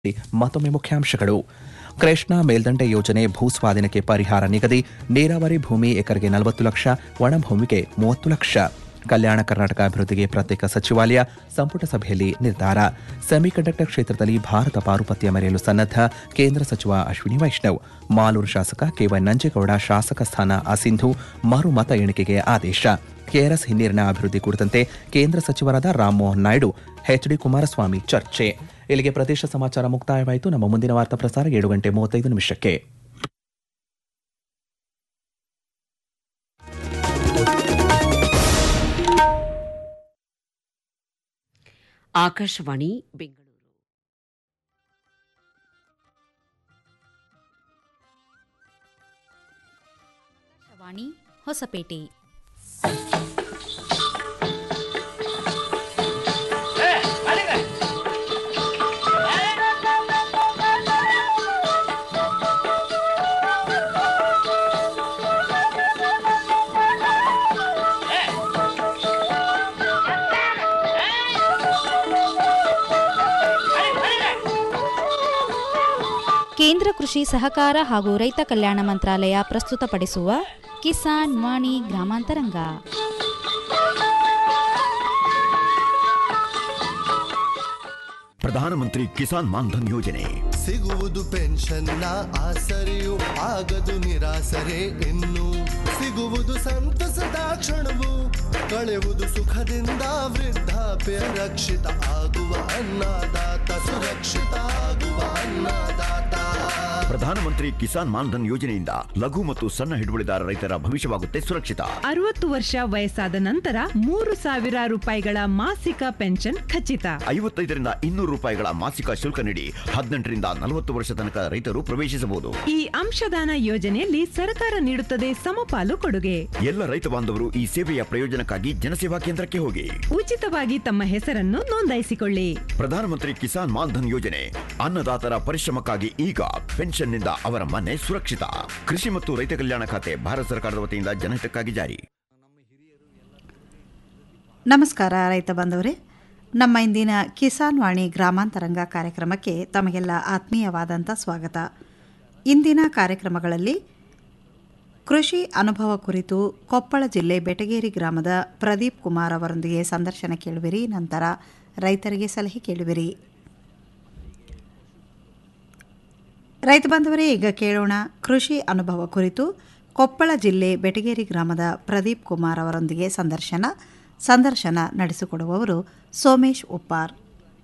ಮತ್ತೊಮ್ಮೆ ಮುಖ್ಯಾಂಶಗಳು ಕೃಷ್ಣಾ ಮೇಲ್ದಂಡೆ ಯೋಜನೆ ಭೂಸ್ವಾಧೀನಕ್ಕೆ ಪರಿಹಾರ ನಿಗದಿ ನೀರಾವರಿ ಭೂಮಿ ಎಕರೆಗೆ ನಲವತ್ತು ಲಕ್ಷ ಒಣಭೂಮಿಗೆ ಮೂವತ್ತು ಲಕ್ಷ ಕಲ್ಯಾಣ ಕರ್ನಾಟಕ ಅಭಿವೃದ್ಧಿಗೆ ಪ್ರತ್ಯೇಕ ಸಚಿವಾಲಯ ಸಂಪುಟ ಸಭೆಯಲ್ಲಿ ನಿರ್ಧಾರ ಸೆಮಿಕಂಡಕ್ಟರ್ ಕ್ಷೇತ್ರದಲ್ಲಿ ಭಾರತ ಪಾರುಪತ್ಯ ಮೆರೆಯಲು ಸನ್ನದ್ಧ ಕೇಂದ್ರ ಸಚಿವ ಅಶ್ವಿನಿ ವೈಷ್ಣವ್ ಮಾಲೂರು ಶಾಸಕ ಕೆವೈ ನಂಜೇಗೌಡ ಶಾಸಕ ಸ್ಥಾನ ಅಸಿಂಧು ಮರು ಮತ ಎಣಿಕೆಗೆ ಆದೇಶ ಕೆಆರ್ಎಸ್ ಹಿನ್ನೀರಿನ ಅಭಿವೃದ್ಧಿ ಕುರಿತಂತೆ ಕೇಂದ್ರ ಸಚಿವರಾದ ರಾಮಮೋಹನ್ ನಾಯ್ಡು ಎಚ್ಡಿ ಕುಮಾರಸ್ವಾಮಿ ಚರ್ಚೆ ಇಲ್ಲಿಗೆ ಪ್ರದೇಶ ಸಮಾಚಾರ ಮುಕ್ತಾಯವಾಯಿತು ನಮ್ಮ ಮುಂದಿನ ವಾರ್ತಾ ಪ್ರಸಾರ ಏಳು ಗಂಟೆ ಮೂವತ್ತೈದು ನಿಮಿಷಕ್ಕೆ ಆಕಾಶವಾಣಿ ಬೆಂಗಳೂರು ಆಕಾಶವಾಣಿ ಹೊಸಪೇಟೆ ಕೇಂದ್ರ ಕೃಷಿ ಸಹಕಾರ ಹಾಗೂ ರೈತ ಕಲ್ಯಾಣ ಮಂತ್ರಾಲಯ ಪ್ರಸ್ತುತಪಡಿಸುವ ಕಿಸಾನ್ ವಾಣಿ ಗ್ರಾಮಾಂತರಂಗ ಪ್ರಧಾನಮಂತ್ರಿ ಕಿಸಾನ್ ಮಾನ್ಧನ್ ಯೋಜನೆ ಸಿಗುವುದು ಪೆನ್ಷನ್ನ ಆಸರೆಯು ಆಗದು ನಿರಾಸರೆ ಇನ್ನು ಸಿಗುವುದು ಸಂತಸದ ಕ್ಷಣವು ಕಳೆಯುವುದು ಸುಖದಿಂದ ವೃದ್ಧಾಪ್ಯ ರಕ್ಷಿತ ಆಗುವ ಅನ್ನದಾತ ಸುರಕ್ಷಿತ ಆಗುವ ಅನ್ನದಾತ ಪ್ರಧಾನಮಂತ್ರಿ ಕಿಸಾನ್ ಮಾನ್ಧನ್ ಯೋಜನೆಯಿಂದ ಲಘು ಮತ್ತು ಸಣ್ಣ ಹಿಡುವಳಿದಾರ ರೈತರ ಭವಿಷ್ಯವಾಗುತ್ತೆ ಸುರಕ್ಷಿತ ಅರವತ್ತು ವರ್ಷ ವಯಸ್ಸಾದ ನಂತರ ಮೂರು ಸಾವಿರ ರೂಪಾಯಿಗಳ ಮಾಸಿಕ ಪೆನ್ಷನ್ ಖಚಿತ ಐವತ್ತೈದರಿಂದ ಇನ್ನೂರು ರೂಪಾಯಿಗಳ ಮಾಸಿಕ ಶುಲ್ಕ ನೀಡಿ ಹದಿನೆಂಟರಿಂದ ನಲವತ್ತು ವರ್ಷ ತನಕ ರೈತರು ಪ್ರವೇಶಿಸಬಹುದು ಈ ಅಂಶದಾನ ಯೋಜನೆಯಲ್ಲಿ ಸರ್ಕಾರ ನೀಡುತ್ತದೆ ಸಮಪಾಲು ಕೊಡುಗೆ ಎಲ್ಲ ರೈತ ಬಾಂಧವರು ಈ ಸೇವೆಯ ಪ್ರಯೋಜನಕ್ಕಾಗಿ ಜನಸೇವಾ ಕೇಂದ್ರಕ್ಕೆ ಹೋಗಿ ಉಚಿತವಾಗಿ ತಮ್ಮ ಹೆಸರನ್ನು ನೋಂದಾಯಿಸಿಕೊಳ್ಳಿ ಪ್ರಧಾನಮಂತ್ರಿ ಕಿಸಾನ್ ಮಾನ್ಧನ್ ಯೋಜನೆ ಅನ್ನದಾತರ ಪರಿಶ್ರಮಕ್ಕಾಗಿ ಈಗ ಪೆನ್ಷನ್ನಿಂದ ಅವರ ಮನೆ ಸುರಕ್ಷಿತ ಕೃಷಿ ಮತ್ತು ರೈತ ಕಲ್ಯಾಣ ಖಾತೆ ಭಾರತ ಸರ್ಕಾರದ ವತಿಯಿಂದ ಜನಹಿತಕ್ಕಾಗಿ ಜಾರಿ ನಮಸ್ಕಾರ ರೈತ ಬಂಧುವರೇ ನಮ್ಮ ಇಂದಿನ ಕಿಸಾನ್ ವಾಣಿ ಗ್ರಾಮಾಂತರಂಗ ಕಾರ್ಯಕ್ರಮಕ್ಕೆ ತಮಗೆಲ್ಲ ಆತ್ಮೀಯವಾದಂಥ ಸ್ವಾಗತ ಇಂದಿನ ಕಾರ್ಯಕ್ರಮಗಳಲ್ಲಿ ಕೃಷಿ ಅನುಭವ ಕುರಿತು ಕೊಪ್ಪಳ ಜಿಲ್ಲೆ ಬೆಟಗೇರಿ ಗ್ರಾಮದ ಪ್ರದೀಪ್ ಕುಮಾರ್ ಅವರೊಂದಿಗೆ ಸಂದರ್ಶನ ಕೇಳುವಿರಿ ನಂತರ ರೈತರಿಗೆ ಸಲಹೆ ಕೇಳುವಿರಿ ರೈತ ಬಾಂಧವರೇ ಈಗ ಕೇಳೋಣ ಕೃಷಿ ಅನುಭವ ಕುರಿತು ಕೊಪ್ಪಳ ಜಿಲ್ಲೆ ಬೆಟಗೇರಿ ಗ್ರಾಮದ ಪ್ರದೀಪ್ ಕುಮಾರ್ ಅವರೊಂದಿಗೆ ಸಂದರ್ಶನ ಸಂದರ್ಶನ ನಡೆಸಿಕೊಡುವವರು ಸೋಮೇಶ್ ಉಪ್ಪಾರ್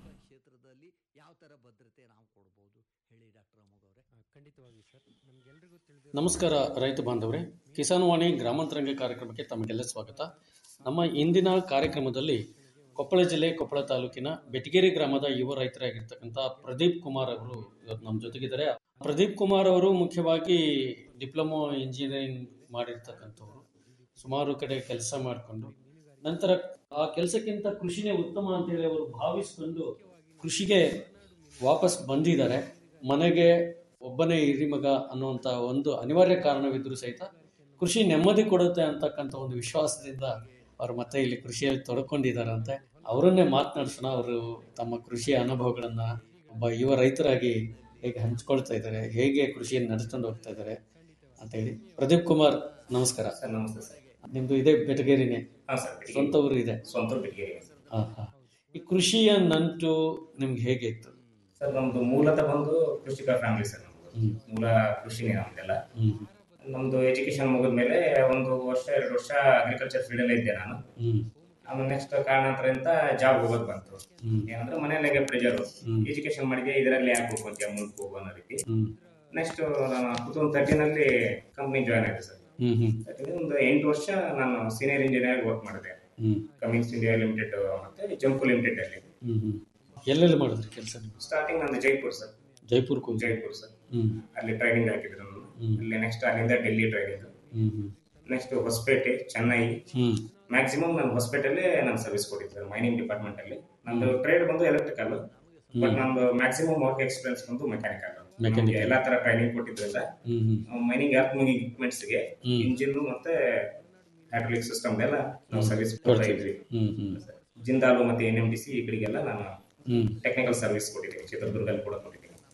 ನಮಸ್ಕಾರ ರೈತ ಬಾಂಧವರೇ ಕಿಸಾನ್ ವಾಣಿ ಗ್ರಾಮಾಂತರಂಗ ಕಾರ್ಯಕ್ರಮಕ್ಕೆ ತಮಗೆಲ್ಲ ಸ್ವಾಗತ ನಮ್ಮ ಇಂದಿನ ಕಾರ್ಯಕ್ರಮದಲ್ಲಿ ಕೊಪ್ಪಳ ಜಿಲ್ಲೆ ಕೊಪ್ಪಳ ತಾಲೂಕಿನ ಬೆಟಗೇರಿ ಗ್ರಾಮದ ಯುವ ರೈತರಾಗಿರ್ತಕ್ಕಂಥ ಪ್ರದೀಪ್ ಕುಮಾರ್ ಅವರು ಇವತ್ತು ನಮ್ಮ ಜೊತೆಗಿದ್ದಾರೆ ಪ್ರದೀಪ್ ಕುಮಾರ್ ಅವರು ಮುಖ್ಯವಾಗಿ ಡಿಪ್ಲೊಮೊ ಇಂಜಿನಿಯರಿಂಗ್ ಮಾಡಿರ್ತಕ್ಕಂಥವ್ರು ಸುಮಾರು ಕಡೆ ಕೆಲಸ ಮಾಡಿಕೊಂಡು ನಂತರ ಆ ಕೆಲಸಕ್ಕಿಂತ ಕೃಷಿನೇ ಉತ್ತಮ ಅಂತೇಳಿ ಅವರು ಭಾವಿಸಿಕೊಂಡು ಕೃಷಿಗೆ ವಾಪಸ್ ಬಂದಿದ್ದಾರೆ ಮನೆಗೆ ಒಬ್ಬನೇ ಹಿರಿಮಗ ಅನ್ನುವಂಥ ಒಂದು ಅನಿವಾರ್ಯ ಕಾರಣವಿದ್ರೂ ಸಹಿತ ಕೃಷಿ ನೆಮ್ಮದಿ ಕೊಡುತ್ತೆ ಅಂತಕ್ಕಂಥ ಒಂದು ವಿಶ್ವಾಸದಿಂದ ಅವರು ಮತ್ತೆ ಇಲ್ಲಿ ಕೃಷಿಯಲ್ಲಿ ತೊಡ್ಕೊಂಡಿದ್ದಾರಂತೆ ಅವರನ್ನೇ ಮಾತನಾಡಿಸೋಣ ಅವರು ತಮ್ಮ ಕೃಷಿಯ ಅನುಭವಗಳನ್ನ ಒಬ್ಬ ಯುವ ರೈತರಾಗಿ ಹೇಗೆ ಹಂಚ್ಕೊಳ್ತಾ ಇದ್ದಾರೆ ಹೇಗೆ ಕೃಷಿಯನ್ನು ನಡೆಸ್ಕೊಂಡು ಹೋಗ್ತಾ ಇದ್ದಾರೆ ಅಂತ ಹೇಳಿ ಪ್ರದೀಪ್ ಕುಮಾರ್ ನಮಸ್ಕಾರ ಸರ್ ನಮಸ್ತೆ ಸರ್ ನಿಮ್ದು ಇದೇ ಬೆಟಗೇರಿನೇ ಹಾಂ ಸರ್ ಬೆಳಿಗ್ಗೆ ಸ್ವಂತ ಊರು ಇದೆ ಸ್ವಂತ ಬೆಳಿಗ್ಗೆ ಹಾ ಹಾ ಈ ಕೃಷಿಯ ನಂಟು ನಿಮ್ಗೆ ಹೇಗೆ ಇತ್ತು ಸರ್ ನಮ್ದು ಮೂಲತಃ ಬಂದು ಕೃಷಿಕ ಫ್ಯಾಮಿಲಿ ಸರ್ ನಮ್ದು ಹ್ಮ್. ಮೂಲ ಕೃಷಿನೇ ನಮ್ದೆಲ್ಲ ಹ್ಮ್ ನಮ್ದು ಎಜುಕೇಶನ್ ಮುಗಿದ ಮೇಲೆ ಒಂದು ವರ್ಷ ಎರಡು ವರ್ಷ ಅಗ್ರಿಕಲ್ಚರ್ ಫೀಲ್ಡ್ ಅಲ್ಲೇ ಇದ್ದೆ ನಾನು ಹ್ಮ್ ಆಮೇಲೆ ನೆಕ್ಸ್ಟ್ ಕಾರಣಾಂತರದಿಂದ ಜಾಬ್ ಹೋಗೋದು ಬಂತು ಹ್ಮ್. ಏನಂದ್ರೆ ಮನೆಯಲ್ಲೇ ಪ್ರೆಜರ್ ಹ್ಮ್. ಎಜುಕೇಶನ್ ಮಾಡಿದೆ ಇದರಲ್ಲಿ ಯಾಕೆ ಹೋಗ್ಕೊಂತೀಯ ಮುಂದಕ್ಕೆ ಹೋಗು ಅನ್ನೋ ರೀತಿ ಹ್ಮ್ ನೆಕ್ಸ್ಟ್ ನಾನು ಟೂ ತೌಸಂಡ್ ತರ್ಟೀನಲ್ಲಿ ಕಂಪ್ನಿ ಜಾಯ್ನ್ ಆಗಿದೆ ಸರ್ ಹ್ಮ್ ಹ್ಮ್ ತರ್ಟೀನ್ ಒಂದು ಎಂಟು ವರ್ಷ ನಾನು ಸೀನಿಯರ್ ಇಂಜಿನಿಯರ್ ವರ್ಕ್ ಮಾಡಿದೆ ಹ್ಮ್ ಕಮಿಂಗ್ಸ್ ಇಂಡಿಯಾ ಲಿಮಿಟೆಡ್ ಮತ್ತೆ ಜಂಪು ಲಿಮಿಟೆಡ್ ಅಲ್ಲಿ ಹ್ಮ್ ಹ್ಮ್ ಎಲ್ಲೆಲ್ಲಿ ಮಾಡಿದ್ರಿ ಕೆಲಸ ನೀವು ಸ್ಟಾರ್ಟಿಂಗ್ ನಂದು ಜೈಪುರ್ ಸರ್ ಜೈಪುರ್ಗೆ ಹೋಗಿ ಜೈಪುರ್ ಸರ್ ಹ್ಮ್ ಅಲ್ಲಿ ಟ್ರೈನಿಂಗ್ ಹಾಕಿದ್ರು ನಾನು ಹ್ಮ್. ಅಲ್ಲಿ ನೆಕ್ಸ್ಟ್ ಅಲ್ಲಿಂದ Delhi training hmm hmm next Hosapete Chennai hmm maximum ನಾನು ಹೊಸಪೇಟೆಲ್ಲೇ ನಾನು ಸರ್ವಿಸ್ ಕೊಟ್ಟಿದ್ದೆ ಮೈನಿಂಗ್ ಡಿಪಾರ್ಟ್ಮೆಂಟ್ ಅಲ್ಲಿ ನಂದು ಟ್ರೇಡ್ ಬಂದು ಎಲೆಕ್ಟ್ರಿಕಲ್ ಬಟ್ ನಂದು ಮ್ಯಾಕ್ಸಿಮಮ್ ವರ್ಕ್ ಎಕ್ಸ್ಪೀರಿಯನ್ಸ್ ಬಂದು ಮೆಕ್ಯಾನಿಕಲ್ Mechanical. ಎಲ್ಲಾ ತರ ಟ್ರೈನಿಂಗ್ ಕೊಟ್ಟಿದ್ರಿಂದ hmm hmm mining earthmoving equipments ಗೆ ಹ್ಮ್. ಇಂಜಿನ್ ಮತ್ತೆ ಹೈಡ್ರಾಲಿಕ್ ಸಿಸ್ಟಮ್ ಎಲ್ಲ ನಾವು ಸರ್ವಿಸ್ ಕೊಡ್ತಾ ಕೊಡ್ತೀವಿ. ಇದ್ವಿ ಹ್ಮ್ ಹ್ಮ್ ಜಿಂದಾಲು ಮತ್ತೆ ಎನ್ ಎಂ ಟಿ ಸಿ ಈ ಕಡೆಗೆಲ್ಲ ನಾನು ಹ್ಮ್ ಟೆಕ್ನಿಕಲ್ ಸರ್ವಿಸ್ ಕೊಟ್ಟಿದ್ದೀನಿ ಚಿತ್ರದುರ್ಗದಲ್ಲಿ ಕೂಡ ಕೊಟ್ಟಿದ್ದೀನಿ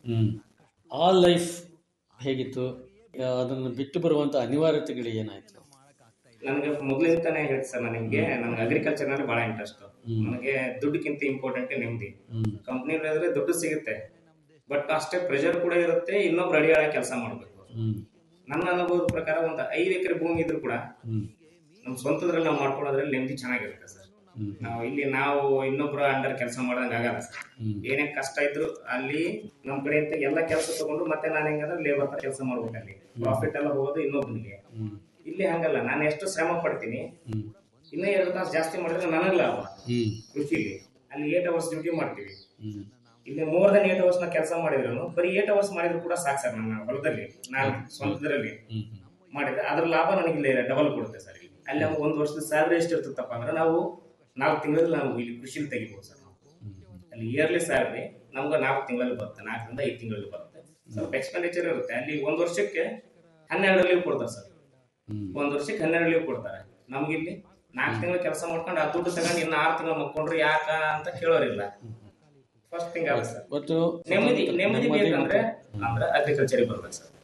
ಹ್ಮ್ ಆ ಲೈಫ್ ಹೇಗಿತ್ತು ಆ, ಅದನ್ನು ಬಿಟ್ಟು ಬರುವಂತ ಅನಿವಾರ್ಯತೆಗಳು ಏನಾಯ್ತು ನನಗೆ ಮೊದಲಿಂದಾನೇ ಹೇಳಿ ಸರ್ ನನಗೆ ನನಗೆ ಅಗ್ರಿಕಲ್ಚರ್ ನಲ್ಲಿ ಬಹಳ ಇಂಟ್ರೆಸ್ಟ್ ನನಗೆ ದುಡ್ಡುಕ್ಕಿಂತ ಇಂಪಾರ್ಟೆಂಟ್ ನೆಮ್ಮದಿ ಕಂಪ್ನಿ ಹೇಳಿದ್ರೆ ದುಡ್ಡು ಸಿಗುತ್ತೆ ಬಟ್ ಅಷ್ಟೇ ಪ್ರೆಷರ್ ಕೂಡ ಇರುತ್ತೆ ಇನ್ನೊಬ್ರು ಅಡಿಯಾಳ ಕೆಲಸ ಮಾಡಬೇಕು ಹ್ಮ್ ನನ್ನ ಅನುಭವದ ಪ್ರಕಾರ ಒಂದು ಐದು ಎಕರೆ ಭೂಮಿ ಇದ್ರೂ ಕೂಡ ಹ್ಮ್ ನಮ್ಮ ಸ್ವಂತದ್ರಲ್ಲಿ ನಾವು ಮಾಡ್ಕೊಳ್ಳೋದ್ರಲ್ಲಿ ನೆಮ್ಮದಿ ಚೆನ್ನಾಗಿರುತ್ತೆ ಸರ್ ನಾವು ಇಲ್ಲಿ ನಾವು ಇನ್ನೊಬ್ರ ಅಂಡರ್ ಕೆಲಸ ಮಾಡ್ದಂಗ ಆಗಲ್ಲ ಸರ್ ಏನೇ ಕಷ್ಟ ಇದ್ರು ಅಲ್ಲಿ ನಮ್ ಕಡೆ ಅಂತ ಎಲ್ಲ ಕೆಲಸ ತಗೊಂಡು ಮತ್ತೆ ನಾನು ಹೆಂಗಂದ್ರೆ ಲೇಬರ್ ತರ ಕೆಲಸ ಮಾಡ್ಬೇಕು ಅಲ್ಲಿ ಪ್ರಾಫಿಟ್ ಎಲ್ಲ ಹೋಗೋದು ಇನ್ನೊಬ್ಬನಿಗೆ ಇಲ್ಲಿ ಹಂಗಲ್ಲ ನಾನು ಎಷ್ಟು ಶ್ರಮ ಪಡ್ತೀನಿ ಇನ್ನೂ ಎರಡು ತಾಸು ಜಾಸ್ತಿ ಮಾಡಿದ್ರೆ ನನಗೆ ಲಾಭ ಹ್ಮ್ ಕೃಷಿಲಿ ಅಲ್ಲಿ ಏಟ್ ಅವರ್ಸ್ ಡ್ಯೂಟಿ ಮಾಡ್ತೀವಿ ಹ್ಮ್ ಇಲ್ಲಿ ಮೋರ್ ದನ್ ಏಟ್ ಅವರ್ಸ್ ನ ಕೆಲಸ ಮಾಡಿದ್ರು ಬರೀ ಏಟ್ ಅವರ್ಸ್ ಮಾಡಿದ್ರು ಕೂಡ ಸಾಕು ಸರ್ ನನ್ನ ಹೊಲದಲ್ಲಿ ನಾನು ಸ್ವಂತದ್ರಲ್ಲಿ ಮಾಡಿದ್ರೆ ಅದ್ರ ಲಾಭ ನನಗೆ ಇಲ್ಲಿ ಡಬಲ್ ಕೊಡುತ್ತೆ ಸರ್ ಇಲ್ಲಿ ಅಲ್ಲಿ ನಮ್ಗೆ ಒಂದು ವರ್ಷದ ಸ್ಯಾಲರಿ ಎಷ್ಟು ಇರ್ತದಪ್ಪ ಅಂದ್ರೆ ನಾವು ನಾಲ್ಕು ತಿಂಗಳಲ್ಲಿ ನಾವು ಇಲ್ಲಿ ಕೃಷಿಲಿ ತೆಗಿಬೋದು ಸರ್ ನಾವು ಅಲ್ಲಿ ಇಯರ್ಲಿ ಸ್ಯಾಲರಿ ನಮ್ಗೆ ನಾಲ್ಕು ತಿಂಗಳಲ್ಲಿ ಬರುತ್ತೆ ನಾಲ್ಕರಿಂದ ಐದು ತಿಂಗಳಲ್ಲಿ ಬರುತ್ತೆ ಸ್ವಲ್ಪ ಎಕ್ಸ್ಪೆಂಡಿಚರ್ ಇರುತ್ತೆ ಅಲ್ಲಿ ಒಂದು ವರ್ಷಕ್ಕೆ ಹನ್ನೆರಡು ಲೀವ್ ಕೊಡ್ತಾರೆ ಸರ್ ಒಂದ್ ವರ್ಷಕ್ಕೆ ಹನ್ನೆರಡು ಲೀವ್ ಕೊಡ್ತಾರೆ ನಮ್ಗೆ ಇಲ್ಲಿ ನಾಲ್ಕು ತಿಂಗಳು ಕೆಲಸ ಮಾಡ್ಕೊಂಡು ಆ ದುಡ್ಡು ತಗೊಂಡು ಇನ್ನು ಆರು ತಿಂಗಳು ಮಕ್ಕೊಂಡ್ರೆ ಯಾಕ ಅಂತ ಕೇಳೋರಿಲ್ಲ ಫಸ್ಟ್ ಥಿಂಗ್ ಆಗುತ್ತೆ ಸರ್ ಮತ್ತು ನೆಮ್ಮದಿ ನೆಮ್ಮದಿ ನೆಮ್ಮದಿ ಬೇಕಂದ್ರೆ ಅಂದ್ರೆ ಅಗ್ರಿಕಲ್ಚರಿಗೆ ಬರ್ಬೇಕು ಸರ್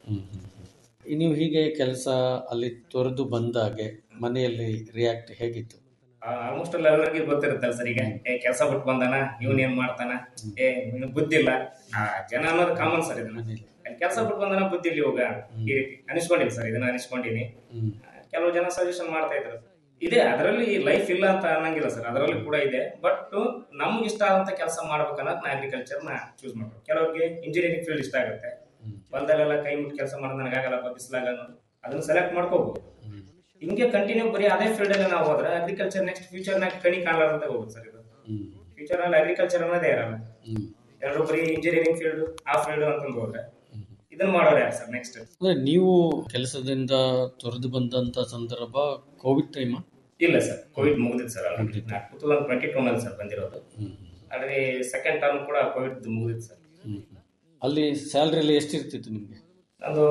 ನೀವು ಹೀಗೆ ಕೆಲಸ ಅಲ್ಲಿ ತೊರೆದು ಬಂದಾಗೆ ಮನೆಯಲ್ಲಿ ರಿಯಾಕ್ಟ್ ಹೇಗಿತ್ತು ಆಲ್ಮೋಸ್ಟ್ ಎಲ್ಲ ಎಲ್ಲರಿಗೂ ಗೊತ್ತಿರುತ್ತಲ್ಲ ಸರ್ ಈಗ ಏ ಕೆಲಸ ಬಿಟ್ಟು ಬಂದಾನ ಇವನ್ ಏನ್ ಮಾಡ್ತಾನ ಏ ಇವ್ನು ಬುದ್ಧಿ ಇಲ್ಲ ಆ, ಜನ ಅನ್ನೋದು ಕಾಮನ್ ಸರ್ ಇದನ್ನ ಕೆಲಸ ಬಿಟ್ಟು ಬಂದಾನ ಬುದ್ಧಿ ಇಲ್ಲ ಇವಾಗ ಈ ರೀತಿ ಅನಿಸ್ಕೊಂಡಿನಿ ಸರ್ ಇದನ್ನ ಅನಿಸ್ಕೊಂಡಿನಿ ಕೆಲವು ಜನ ಸಜೆಷನ್ ಮಾಡ್ತಾ ಇದ್ರು ಇದೆ ಅದರಲ್ಲಿ ಲೈಫ್ ಇಲ್ಲ ಅಂತ ಅನ್ನಂಗಿಲ್ಲ ಸರ್ ಅದರಲ್ಲಿ ಕೂಡ ಇದೆ ಬಟ್ ನಮ್ಗೆ ಇಷ್ಟ ಆದಂತ ಕೆಲಸ ಮಾಡ್ಬೇಕನ್ನೋದು ನಾ ಅಗ್ರಿಕಲ್ಚರ್ ನ ಚೂಸ್ ಮಾಡ್ಬೇಕು ಕೆಲವ್ರಿಗೆ ಇಂಜಿನಿಯರಿಂಗ್ ಫೀಲ್ಡ್ ಇಷ್ಟ ಆಗುತ್ತೆ ಹೊಲದಲ್ಲೆಲ್ಲ ಕೈ ಮುಟ್ಟು ಕೆಲಸ ಮಾಡೋದು ನನಗಾಗಲ್ಲಪ್ಪ ಬಿಸಿಲಾಗ ಅದನ್ನ ಸೆಲೆಕ್ಟ್ ಮಾಡ್ಕೋಬಹುದು ಹಿಂಗೆ ಕಂಟಿನ್ಯೂ ಬರೀ ಅದೇ ಫೀಲ್ಡ್ ಅಲ್ಲಿ ನಾವು ಹೋದ್ರೆ ಅಗ್ರಿಕಲ್ಚರ್ ನೆಕ್ಸ್ಟ್ ಫ್ಯೂಚರ್ ನಾಗ ಕಣಿ ಕಾಣಲಾರ್ದಂತ ಹೋಗುತ್ತೆ ಸರ್ ಇದು ಫ್ಯೂಚರ್ ಅಲ್ಲಿ ಅಗ್ರಿಕಲ್ಚರ್ ಅನ್ನೋದೇ ಇರಲ್ಲ ಎಲ್ಲರೂ ಬರೀ ಇಂಜಿನಿಯರಿಂಗ್ ಫೀಲ್ಡ್ ಆ ಫೀಲ್ಡ್ ಅಂತಂದು ಹೋದ್ರೆ ಇದನ್ನ ಮಾಡೋರು ಯಾರು ಸರ್ ನೆಕ್ಸ್ಟ್ ಅಂದ್ರೆ ನೀವು ಕೆಲಸದಿಂದ ತೊರೆದು ಬಂದಂತ ಸಂದರ್ಭ ಕೋವಿಡ್ ಟೈಮ್ ಇಲ್ಲ ಸರ್ ಕೋವಿಡ್ ಮುಗಿದಿತ್ತು sir two thousand twenty two ನಲ್ಲಿ ಸರ್ ಬಂದಿರೋದು ಆದ್ರೆ ಸೆಕೆಂಡ್ ಟರ್ಮ್ ಕೂಡ ಕೋವಿಡ್ ಮುಗಿದಿತ್ತು ಸರ್ ಅಲ್ಲಿ ಸ್ಯಾಲ್ರಿ ಎಲ್ಲ ಎಷ್ಟಿರ್ತಿತ್ತು ನಿಮ್ಗೆ ಅದು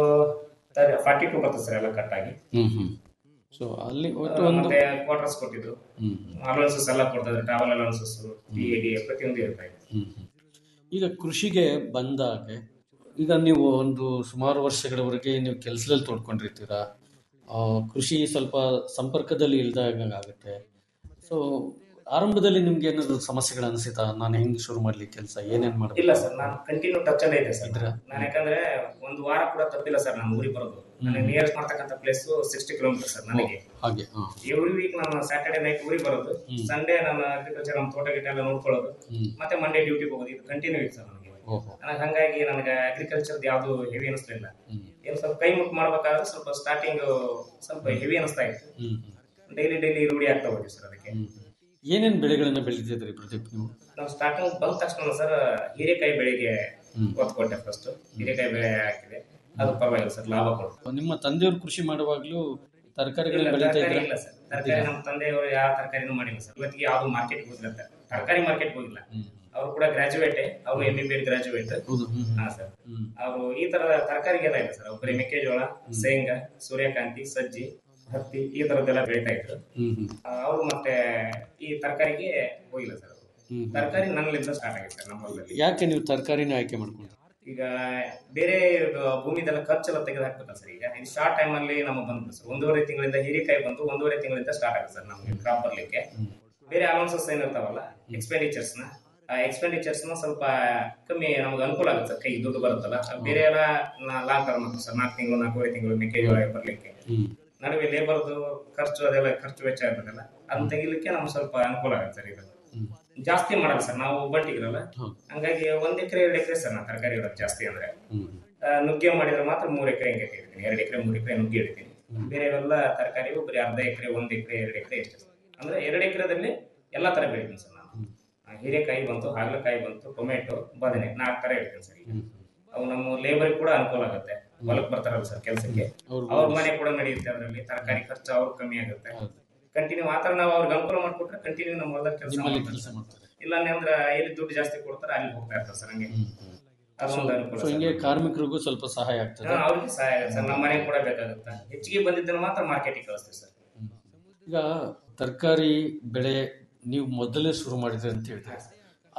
ಫಾರ್ಟಿ ಟೂ ಬರ್ತದೆ ಸರ್ ಎಲ್ಲ ಕಟ್ ಆಗಿ ಹ್ಮ್ ಹ್ಮ್ ಸೊ ಅಲ್ಲಿ ಒಟ್ಟು ಒಂದು ಮತ್ತೆ ಕ್ವಾರ್ಟರ್ಸ್ ಕೊಟ್ಟಿದ್ರು ಹ್ಮ್ ಅಲೌನ್ಸಸ್ ಎಲ್ಲ ಕೊಡ್ತಿದ್ರು travel allowances T A D ಪ್ರತಿಯೊಂದು ಇರ್ತಾ ಇತ್ತು ಹ್ಮ್ ಹ್ಮ್. ಈಗ ಕೃಷಿಗೆ ಬಂದಾಗೆ ಈಗ ನೀವು ಒಂದು ಸುಮಾರು ವರ್ಷಗಳವರೆಗೆ ನೀವು ಕೆಲಸದಲ್ಲಿ ತೊಡ್ಕೊಂಡಿರ್ತೀರಾ ಆ, ಕೃಷಿ ಸ್ವಲ್ಪ ಸಂಪರ್ಕದಲ್ಲಿ ಇಲ್ದಾಗ ಆಗುತ್ತೆ ಸೊ ಆರಂಭದಲ್ಲಿ ನಿಮ್ಗೆ ಏನಾದ್ರು ಸಮಸ್ಯೆಗಳು ಅನಿಸಿತಾ ನಾನು ಹೆಂಗ್ ಶುರು ಮಾಡ್ಲಿ ಕೆಲಸ ಏನೇನ್ ಮಾಡ್ಬೇಕು ಇಲ್ಲ ಸರ್ ನಾನು ಕಂಟಿನ್ಯೂ ಟಚ್ ಅಲ್ಲೇ ಇದೆ ಸರ್ ನಾನು ಯಾಕಂದ್ರೆ ಒಂದು ವಾರ ಕೂಡ ತಪ್ಪಿಲ್ಲ ಸರ್ ನಾನು ಊರಿಗೆ ಬರೋದು ನನಗೆ ನಿಯರೆಸ್ಟ್ ಮಾಡ್ತಕ್ಕಂಥ ಪ್ಲೇಸ್ ಸಿಕ್ಸ್ಟಿ ಕಿಲೋಮೀಟರ್ ಸರ್ ನನಗೆ ಹಾಗೆ ಹಾ ಎವ್ರಿ ವೀಕ್ ನಾನು ಸ್ಯಾಟರ್ಡೆ ನೈಟ್ ಊರಿಗೆ ಬರೋದು ಸಂಡೇ ನಾನು ಅಗ್ರಿಕಲ್ಚರ್ ನಮ್ಮ ತೋಟ ಗಿಟ ಎಲ್ಲ ನೋಡ್ಕೊಳ್ಳೋದು ಮತ್ತೆ ಮಂಡೇ ಡ್ಯೂಟಿಗೆ ಹೋಗೋದು ಇದು ಕಂಟಿನ್ಯೂ ಇತ್ತು ಸರ್ ನನಗೆ ಓಹೋ ನನಗೆ ಹಂಗಾಗಿ ನನಗೆ ಅಗ್ರಿಕಲ್ಚರ್ ಯಾವುದು ಹೆವಿ ಅನಿಸ್ಲಿಲ್ಲ ಏನು ಸ್ವಲ್ಪ ಕೈ ಮುಟ್ಟು ಮಾಡ್ಬೇಕಾದ್ರೆ ಸ್ವಲ್ಪ ಸ್ಟಾರ್ಟಿಂಗ್ ಸ್ವಲ್ಪ ಹೆವಿ ಅನಿಸ್ತಾ ಇತ್ತು ಹ್ಮ್ ಡೈಲಿ ಡೈಲಿ ರೂಢಿ ಆಗ್ತಾ ಹೋಗಿ ಸರ್ ಅದಕ್ಕೆ ಏನೇನ್ ಬೆಳೆಗಳನ್ನ ಬೆಳಿತಿದ್ರಿ ಪ್ರದೀಪ್ ನೀವು ನಾವು ಸ್ಟಾರ್ಟಿಂಗ್ ಬಂದ ತಕ್ಷಣ ಸರ್ ಹೀರೆಕಾಯಿ ಬೆಳೆಗೆ ಒತ್ತು ಕೊಟ್ಟೆ ಫಸ್ಟ್ ಹೀರೆಕಾಯಿ ಬೆಳೆ ಹಾಕಿದೆ ಅದು ಪರವಾಗಿಲ್ಲ ಸರ್ ಲಾಭ ಕೊಡ್ತು ನಿಮ್ಮ ತಂದೆಯವರು ಕೃಷಿ ಮಾಡುವಾಗ್ಲೂ ತರಕಾರಿಗಳನ್ನ ಇಲ್ಲ, ಬೆಳೀತಾ ತರಕಾರಿ ಇದ್ರ ಇಲ್ಲ ಸರ್ ತರಕಾರಿ ನಮ್ಮ ತಂದೆಯವರು ಯಾವ ತರಕಾರಿನೂ ಮಾಡಿಲ್ಲ ಸರ್ ಇವತ್ತಿಗೆ ಯಾವ್ದು ಮಾರ್ಕೆಟ್ ಹೋಗಿಲ್ಲ ಸರ್ ತರಕಾರಿ ಮಾರ್ಕೆಟ್ ಹೋಗಿಲ್ಲ ಅವರು ಕೂಡ ಗ್ರಾಜುಯೇಟ್ ಅವರು ಎಂ ಬಿ ಬಿ ಗ್ರಾಜುಯೇಟ್ ಹೌದು ಹ್ಮ್ ಹಾ ಸರ್ ಅವರು ಈ ತರ ತರಕಾರಿಗೆಲ್ಲ ಇಲ್ಲ ಸರ್ ಅವ್ರು ಬರೀ ಮೆಕ್ಕೆಜೋಳ ಶೇಂಗಾ ಸೂರ್ಯಕಾಂತಿ ಸಜ್ಜಿ ಹತ್ತಿ ಈ ತರದ್ದೆಲ್ಲ ಬೆಳೀತಾ ಇದ್ರು ಹ್ಮ್ ಹ್ಮ್ ಅವರು ಮತ್ತೆ ಈ ತರಕಾರಿಗೆ ಹೋಗಿಲ್ಲ ಸರ್ ಅವರು ತರಕಾರಿ ನನ್ನಿಂದ ಸ್ಟಾರ್ಟ್ ಆಗಿದೆ ಸರ್ ನಮ್ಮ ಹೊಲದಲ್ಲಿ ಯಾಕೆ ನೀವು ತರಕಾರಿನ ಆಯ್ಕೆ ಮಾಡ್ಕೊಂಡ್ರಿ ಈಗ ಬೇರೆ ಭೂಮಿದೆಲ್ಲ ಖರ್ಚೆಲ್ಲ ತೆಗೆದು ಹಾಕ್ಬೇಕಲ್ಲ ಸರ್ ಈಗ ಇದು ಶಾರ್ಟ್ ಟೈಮ್ ಅಲ್ಲಿ ನಮಗೆ ಬಂದ್ಬಿಟ್ಟು ಸರ್ ಒಂದೂವರೆ ತಿಂಗಳಿಂದ ಹೀರೆಕಾಯಿ ಬಂದು ಒಂದೂವರೆ ತಿಂಗಳಿಂದ ಸ್ಟಾರ್ಟ್ ಆಗುತ್ತೆ ಸರ್ ನಮಗೆ ಕ್ರಾಪ್ ಬರ್ಲಿಕ್ಕೆ ಬೇರೆ ಅಲೌನ್ಸಸ್ ಏನಿರ್ತಾವಲ್ಲ ಎಕ್ಸ್ಪೆಂಡಿಚರ್ಸ್ ನ ಆ ಎಕ್ಸ್ಪೆಂಡಿಚರ್ಸ್ ನ ಸ್ವಲ್ಪ ಕಮ್ಮಿ ನಮ್ಗೆ ಅನುಕೂಲ ಆಗುತ್ತೆ ಸರ್ ಕೈ ದುಡ್ಡು ಬರುತ್ತಲ್ಲ ಬೇರೆ ಎಲ್ಲ ಲಾಂಗ್ ಟರ್ಮ್ ಅಂತ ಸರ್ ನಾಲ್ಕು ತಿಂಗಳು ನಾಲ್ಕೂವರೆ ತಿಂಗಳು ಮೆಕ್ಕೆಜೋಳ ಬರ್ಲಿಕ್ಕೆ ನಡುವೆ ಲೇಬರ್ದು ಖರ್ಚು ಅದೆಲ್ಲ ಖರ್ಚು ವೆಚ್ಚ ಇರ್ತದಲ್ಲ ಅದನ್ನ ತೆಗಿಲಿಕ್ಕೆ ನಮ್ಗೆ ಸ್ವಲ್ಪ ಅನುಕೂಲ ಆಗುತ್ತೆ ಸರ್ ಇದು ಜಾಸ್ತಿ ಮಾಡಲ್ಲ ಸರ್ ನಾವು ಒಬ್ಬಟ್ಟಿಗಿರಲ್ಲ ಹಂಗಾಗಿ ಒಂದ್ ಎಕರೆ ಎರಡು ಎಕರೆ ಸರ್ ನಾನು ತರಕಾರಿ ಇರೋದು ಜಾಸ್ತಿ ಅಂದ್ರೆ ಆ, ನುಗ್ಗೆ ಮಾಡಿದ್ರೆ ಮಾತ್ರ ಮೂರ್ ಎಕರೆ ಹಿಂಗೆ ಇಡ್ತೀನಿ ಎರಡು ಎಕರೆ ಮೂರ್ ಎಕರೆ ನುಗ್ಗೆ ಇಡ್ತೀನಿ ಬೇರೆ ಎಲ್ಲ ತರಕಾರಿ ಬರೀ ಅರ್ಧ ಎಕರೆ ಒಂದ್ ಎಕರೆ ಎರಡು ಎಕರೆ ಇಷ್ಟೇ ಸರ್ ಅಂದ್ರೆ ಎರಡು ಎಕರೆದಲ್ಲಿ ಎಲ್ಲಾ ತರ ಬೆಳಿತೀನಿ ಸರ್ ನಾನು ಆ, ಹೀರೆಕಾಯಿ ಬಂತು ಹಾಗಲಕಾಯಿ ಬಂತು ಟೊಮೆಟೊ ಬದನೆ ನಾಲ್ಕು ತರ ಇಡ್ತೀನಿ ಸರ್ ಈಗ ಅವು ನಮ್ಮ ಲೇಬರ್ ಕೂಡ ಅನುಕೂಲ ಆಗುತ್ತೆ ಹೊಲಕ್ ಬರ್ತಾರಲ್ಲ ಸರ್ ಕೆಲಸಕ್ಕೆ ಅವ್ರ ಮನೆ ಕೂಡ ನಡೆಯುತ್ತೆ ಅದರಲ್ಲಿ ತರಕಾರಿ ಖರ್ಚು ಅವ್ರಿಗೆ ಕಮ್ಮಿ ಆಗುತ್ತೆ ಕಂಟಿನ್ಯೂ ಆ ತರ ನಾವು ಅವ್ರಿಗೆ ಅನುಕೂಲ ಮಾಡ್ಕೊಟ್ರೆ ಕಂಟಿನ್ಯೂ ನಮ್ಮ ಹೊಲದಲ್ಲಿ ಕೆಲಸ ನಿಮ್ಮಲ್ಲಿ ಮಾಡ್ತಾರೆ ಕೆಲಸ ಮಾಡ್ತಾರೆ ಇಲ್ಲ ಅಂದ್ರೆ ಎಲ್ಲಿ ದುಡ್ಡು ಜಾಸ್ತಿ ಕೊಡ್ತಾರೆ ಅಲ್ಲಿ ಹೋಗ್ತಾ ಇರ್ತಾರೆ ಸರ್ ಹಂಗೆ ಅದೊಂದು ಅನುಕೂಲ ಸೊ ಸರ್. ಹಿಂಗೆ ಕಾರ್ಮಿಕರಿಗೂ ಸ್ವಲ್ಪ ಸಹಾಯ ಆಗ್ತದೆ ಹಾ, ಅವ್ರಿಗೆ ಸಹಾಯ ಆಗುತ್ತೆ ಸರ್ ನಮ್ಮ ಮನೆಗೆ ಕೂಡ ಬೇಕಾಗುತ್ತೆ ಹೆಚ್ಚಿಗೆ ಬಂದಿದ್ದನ್ನು ಮಾತ್ರ ಮಾರ್ಕೆಟಿಗೆ ಕಳಿಸ್ತೀವಿ ಸರ್ ಈಗ ತರಕಾರಿ ಬೆಳೆ ನೀವು ಮೊದಲೇ ಶುರು ಮಾಡಿದ್ರಿ ಅಂತ ಹೇಳಿದ್ರೆ